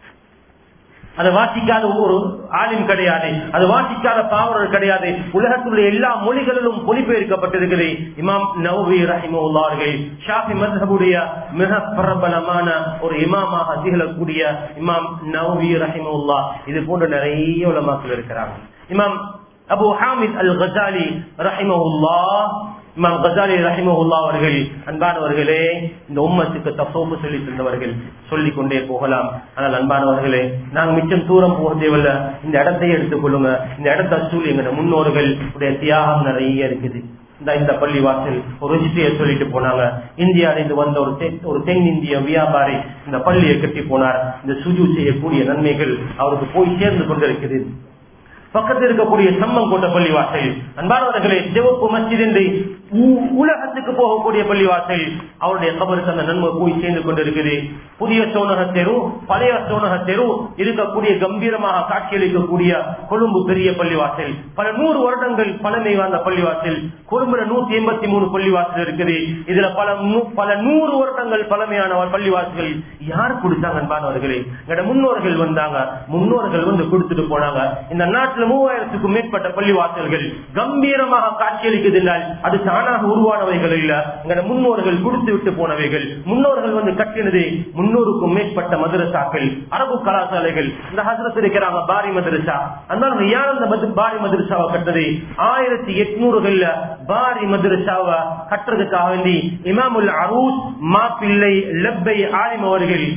A: அதை வாசிக்காத ஒரு ஆலிம் கிடையாது அது வாசிக்காத பாவரர் கிடையாது உலகத்தில் உள்ள எல்லா மொழிகளிலும் மொழிபெயர்க்கப்பட்டிருக்கிறது இமாம் நவவி ரஹிமுல்லா அவர்கள் ஷாஃபி மதுஹபுடைய மிக பிரபலமான ஒரு இமாமாக திகழக்கூடிய இமாம் நவவி ரஹிமுல்லா இது போன்ற நிறைய உலமாக்கள் இருக்கிறாங்க இமாம் அபு ஹாமித் அல் கசாலி ரஹிமஹுல்லா இமாம் கசாலி ரஹிமஹுல்லா அவர்கள் அன்பானவர்களே இந்த உம்மத்துக்கு தப்போப்பு சொல்லி தந்தவர்கள் சொல்லிக் கொண்டே போகலாம் ஆனால் அன்பானவர்களே நாங்க மிச்சம் தூரம் போக தேவையில்ல இந்த இடத்தையே எடுத்துக்கொள்ளுங்க இந்த இடத்த சூழ் எங்க முன்னோர்கள் உடைய தியாகம் நிறைய இருக்குது இந்த இந்த பள்ளி வாசல் ஒரு ஹிஸ்டரியை சொல்லிட்டு போனாங்க இந்தியாவில இருந்து வந்த ஒரு தென் ஒரு தென்னிந்திய வியாபாரி இந்த பள்ளியை கட்டி போனார் இந்த சுஜு செய்யக்கூடிய நன்மைகள் அவருக்கு போய் சேர்ந்து கொண்டிருக்குது பக்கத்தில் இருக்கக்கூடிய சம்மம் கொண்ட பள்ளிவாசல் அன்பானவர்களே சிவப்பு மஸ்ஜித் என்று உ- உலகத்துக்கு போகக்கூடிய பள்ளிவாசல் அவருடைய கபருக்கு அந்த நன்மை போய் சேர்ந்து கொண்டிருக்குது புதிய சோனக தெரு பழைய சோனக தெரு இருக்கக்கூடிய கம்பீரமாக காட்சியளிக்கக்கூடிய கொழும்பு பெரிய பள்ளிவாசல் பல நூறு வருடங்கள் பழமை வாழ்ந்த பள்ளிவாசல் கொழும்புல நூத்தி எண்பத்தி மூணு பள்ளிவாசல் இருக்குது இதுல பல நூ- பல நூறு வருடங்கள் பழமையான பள்ளிவாசல்கள் யார் கொடுத்தாங்க அன்பானவர்களே எங்களோட முன்னோர்கள் வந்தாங்க முன்னோர்கள் வந்து கொடுத்துட்டு போனாங்க இந்த நாட்டுல மூவாயிரத்துக்கும் மேற்பட்ட பள்ளிவாசல்கள் கம்பீரமாக காட்சியளிக்குது என்றால் அது தானாக உருவானவைகள் இல்ல எங்களோட முன்னோர்கள் கொடுத்து விட்டு போனவைகள் முன்னோர்கள் வந்து கட்டினது முன்னூறுக்கும் மேற்பட்ட மதரசாக்கள் அரபு கலாசாலைகள் இந்த ஹசரத் இருக்கிறாங்க பாரி மதரசா அதனால யார் அந்த மது- பாரி மதரசாவை கட்டது ஆயிரத்தி எட்நூறுகள்ல பாரி மதரசாவை கட்டுறதுக்காக வேண்டி இமாமுல் அரூஸ் மாப்பிள்ளை லப்பை ஆலிம் அவர்கள்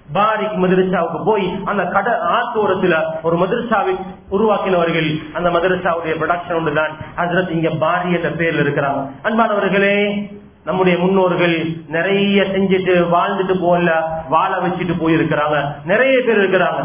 A: பாரிக் மதரசாவுக்கு போய் அந்த கட ஆத்தோரத்துல ஒரு மதரசாவை உருவாக்கினவர்கள் அந்த மதரசாவுடைய ப்ரொடக்ஷன் ஒன்றுதான் ஹசரத் இங்க பாரி என்ற பேர்ல இருக்கிறாங்க அன்பானவர்களே நம்முடைய முன்னோர்கள் நிறைய செஞ்சுட்டு வாழ்ந்துட்டு போல வாழ வச்சுட்டு போயிருக்கிறாங்க நிறைய பேர் இருக்கிறாங்க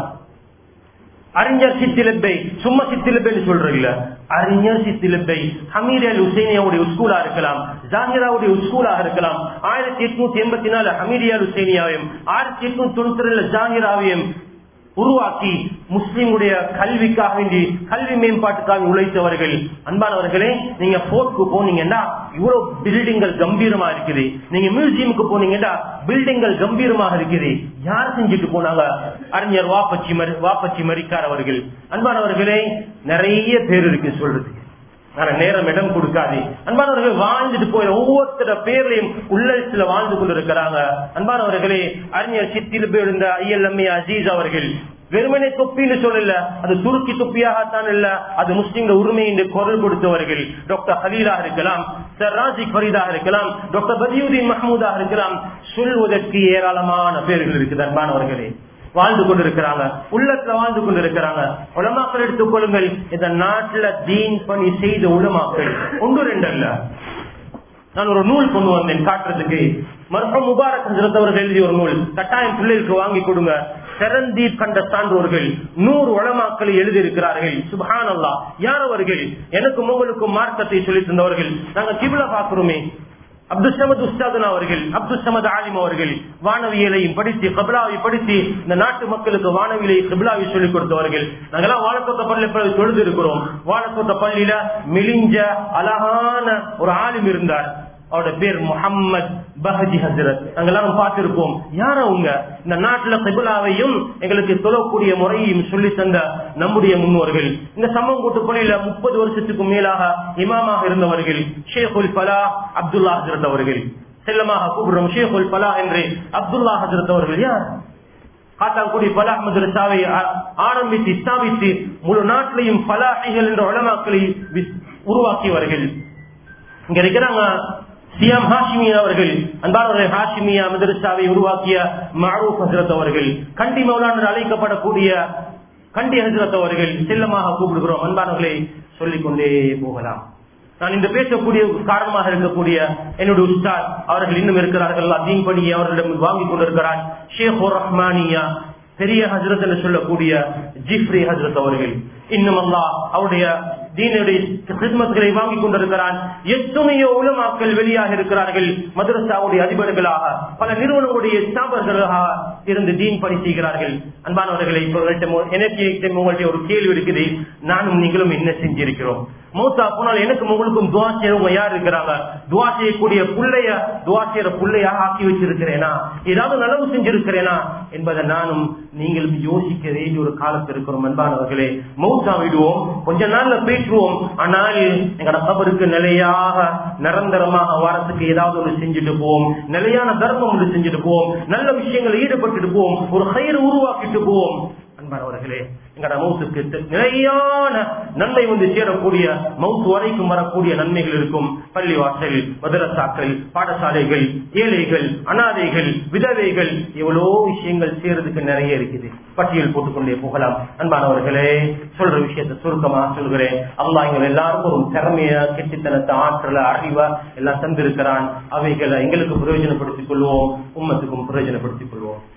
A: அறிஞர் சித்திலப்பை சும்மா சித்திலப்பைன்னு சொல்றீங்கள அறிஞர் சித்திலப்பை ஹமீர் அல் ஹுசேனியாவுடைய ஸ்கூலா இருக்கலாம் ஜாகிராவுடைய ஸ்கூலாக இருக்கலாம் ஆயிரத்தி எட்நூத்தி எண்பத்தி நாலு ஹமீரியா ஹுசேனியாவையும் ஆயிரத்தி எட்நூத்தி தொண்ணூத்தி ரெண்டுல ஜாகிராவையும் உருவாக்கி முஸ்லிமுடைய கல்விக்காக வேண்டி கல்வி மேம்பாட்டுக்காக உழைத்தவர்கள் அன்பானவர்களே நீங்க போர்ட்க்கு போனீங்கன்னா இவ்வளவு பில்டிங்கள் கம்பீரமா இருக்குது நீங்க மியூசியமுக்கு போனீங்கன்னா பில்டிங்கள் கம்பீரமாக இருக்குது யார் செஞ்சுட்டு போனாங்க அறிஞர் வாப்பச்சி மரி வாப்பச்சி மரிக்கார் அவர்கள் அன்பானவர்களே நிறைய பேர் இருக்கு சொல்றதுக்கு ஆனா நேரம் இடம் கொடுக்காது அன்பானவர்கள் வாழ்ந்துட்டு போய் ஒவ்வொருத்தர பேர்லையும் உள்ளத்துல வாழ்ந்து கொண்டிருக்கிறாங்க அன்பானவர்களே அறிஞர் சித்தில் இருந்த ஐஎல்எம்ஏ அஜீஸ் அவர்கள் வெறுமனே தொப்பின்னு சொல்லல அது துருக்கி தொப்பியாகத்தான் இல்ல அது முஸ்லிம்கள் உரிமை என்று குரல் கொடுத்தவர்கள் டாக்டர் ஹலீலாக இருக்கலாம் சர் ராஜி ஃபரீதாக இருக்கலாம் டாக்டர் பதியுதீன் மஹமூதாக இருக்கலாம் சொல்வதற்கு ஏராளமான பேர்கள் இருக்குது அன்பானவர்களே வாழ்ந்து கொண்டிருக்கிறாங்க உள்ளத்துல வாழ்ந்து கொண்டிருக்கிறாங்க உலமாக்கள் எடுத்துக் கொள்ளுங்கள் இந்த நாட்டுல தீன் பணி செய்த உலமாக்கள் ஒன்று ரெண்டு அல்ல நான் ஒரு நூல் கொண்டு வந்தேன் காட்டுறதுக்கு மருத்துவ முபாரக் ஹசரத் எழுதிய ஒரு நூல் கட்டாயம் பிள்ளைகளுக்கு வாங்கி கொடுங்க செரந்தீப் கண்ட சான்றோர்கள் நூறு உளமாக்களை எழுதியிருக்கிறார்கள் சுபஹான் அல்லா யார் அவர்கள் எனக்கும் உங்களுக்கும் மார்க்கத்தை சொல்லி தந்தவர்கள் நாங்க கிபில பாக்குறோமே அப்துல் சமத் உஸ்தாதன் அவர்கள் அப்துல் சமத் ஆலிம் அவர்கள் வானவியலையும் படித்து கபிலாவை படித்து இந்த நாட்டு மக்களுக்கு வானவியலை கபிலாவை சொல்லிக் கொடுத்தவர்கள் நாங்கெல்லாம் வாழத்தோட்ட பள்ளி தொழுது இருக்கிறோம் வாழத்தோட்ட பள்ளியில மிலிஞ்ச அழகான ஒரு ஆலிம் இருந்தார் அவரோட பேர் முகம்மது பஹஜி ஹசரத் நாங்க எல்லாரும் பார்த்திருப்போம் யார அவங்க இந்த நாட்டுல கிபிலாவையும் எங்களுக்கு தொழக்கூடிய முறையையும் சொல்லி தந்த நம்முடைய முன்னோர்கள் இந்த சமம் கூட்டு பள்ளியில முப்பது வருஷத்துக்கு மேலாக இமாமாக இருந்தவர்கள் ஷேகுல் பலா அப்துல்லா ஹசரத் அவர்கள் செல்லமாக கூப்பிடுறோம் ஷேகுல் பலா என்று அப்துல்லா ஹசரத் அவர்கள் யார் காத்தாங்குடி பலா மதரசாவை ஆரம்பித்து ஸ்தாபித்து முழு நாட்டிலையும் பலாஹிகள் என்ற உலமாக்களை உருவாக்கியவர்கள் இங்க இருக்கிறாங்க சிஎம் ஹாஷிமியா அவர்கள் அன்பானவர்கள் ஹாஷிமியா மதரசாவை உருவாக்கிய மாரூப் ஹசரத் அவர்கள் கண்டி மௌலானர் அழைக்கப்படக்கூடிய கண்டி ஹசரத் அவர்கள் செல்லமாக கூப்பிடுகிறோம் அன்பானவர்களை சொல்லிக் கொண்டே போகலாம் நான் இந்த பேசக்கூடிய காரணமாக இருக்கக்கூடிய என்னுடைய உஸ்தாத் அவர்கள் இன்னும் இருக்கிறார்கள் அதீன் பணி அவர்களிடம் வாங்கி கொண்டிருக்கிறார் ஷேக் ரஹ்மானியா பெரிய ஹசரத் என்று சொல்லக்கூடிய ஜிப்ரி ஹசரத் அவர்கள் இன்னும் அல்லா அவருடைய தீனுடைய கிறிஸ்மஸ்களை வாங்கி கொண்டிருக்கிறான் எத்தனையோ உலமாக்கள் வெளியாக இருக்கிறார்கள் மதரசாவுடைய அதிபர்களாக பல நிறுவனங்களுடைய ஸ்தாபர்களாக இருந்து தீன் பணி செய்கிறார்கள் அன்பானவர்களை எனக்கு உங்கள்கிட்ட ஒரு கேள்வி இருக்குது நானும் நீங்களும் என்ன செஞ்சிருக்கிறோம் மூத்தா போனால் எனக்கு உங்களுக்கும் துவா செய்யறவங்க யார் இருக்கிறாங்க துவா செய்யக்கூடிய புள்ளைய துவா செய்யற புள்ளையாக ஆக்கி வச்சிருக்கிறேனா ஏதாவது நலவு செஞ்சிருக்கிறேனா என்பதை நானும் நீங்களும் யோசிக்க வேண்டிய ஒரு காலத்தில் இருக்கிறோம் அன்பானவர்களே மௌத்தா விடுவோம் கொஞ்ச நாள்ல பேசுவோம் ஆனால் எங்கட கபருக்கு நிலையாக நிரந்தரமாக வாரத்துக்கு ஏதாவது ஒன்று செஞ்சுட்டு போவோம் நிலையான தர்மம் ஒன்று செஞ்சுட்டு போவோம் நல்ல விஷயங்கள் ஈடுபட்டுட்டு போவோம் ஒரு கயிறு உருவாக்கிட்டு போவோம் அன்பானவர்களே எங்கட மவுத்துக்கு நிலையான நன்மை வந்து சேரக்கூடிய மவுத்து வரைக்கும் வரக்கூடிய நன்மைகள் இருக்கும் பள்ளிவாசல் மதரசாக்கள் பாடசாலைகள் ஏழைகள் அனாதைகள் விதவைகள் எவ்வளோ விஷயங்கள் சேரதுக்கு நிறைய இருக்குது பட்டியல் போட்டுக்கொண்டே போகலாம் அன்பானவர்களே சொல்ற விஷயத்தை சுருக்கமா சொல்கிறேன் அல்லா எங்கள் எல்லாருக்கும் ஒரு திறமைய கெட்டித்தனத்தை ஆற்றல அறிவ எல்லாம் தந்திருக்கிறான் அவைகளை எங்களுக்கு பிரயோஜனப்படுத்திக் கொள்வோம் உம்மத்துக்கும் பிரயோஜனப்படுத்திக் கொள்வோம்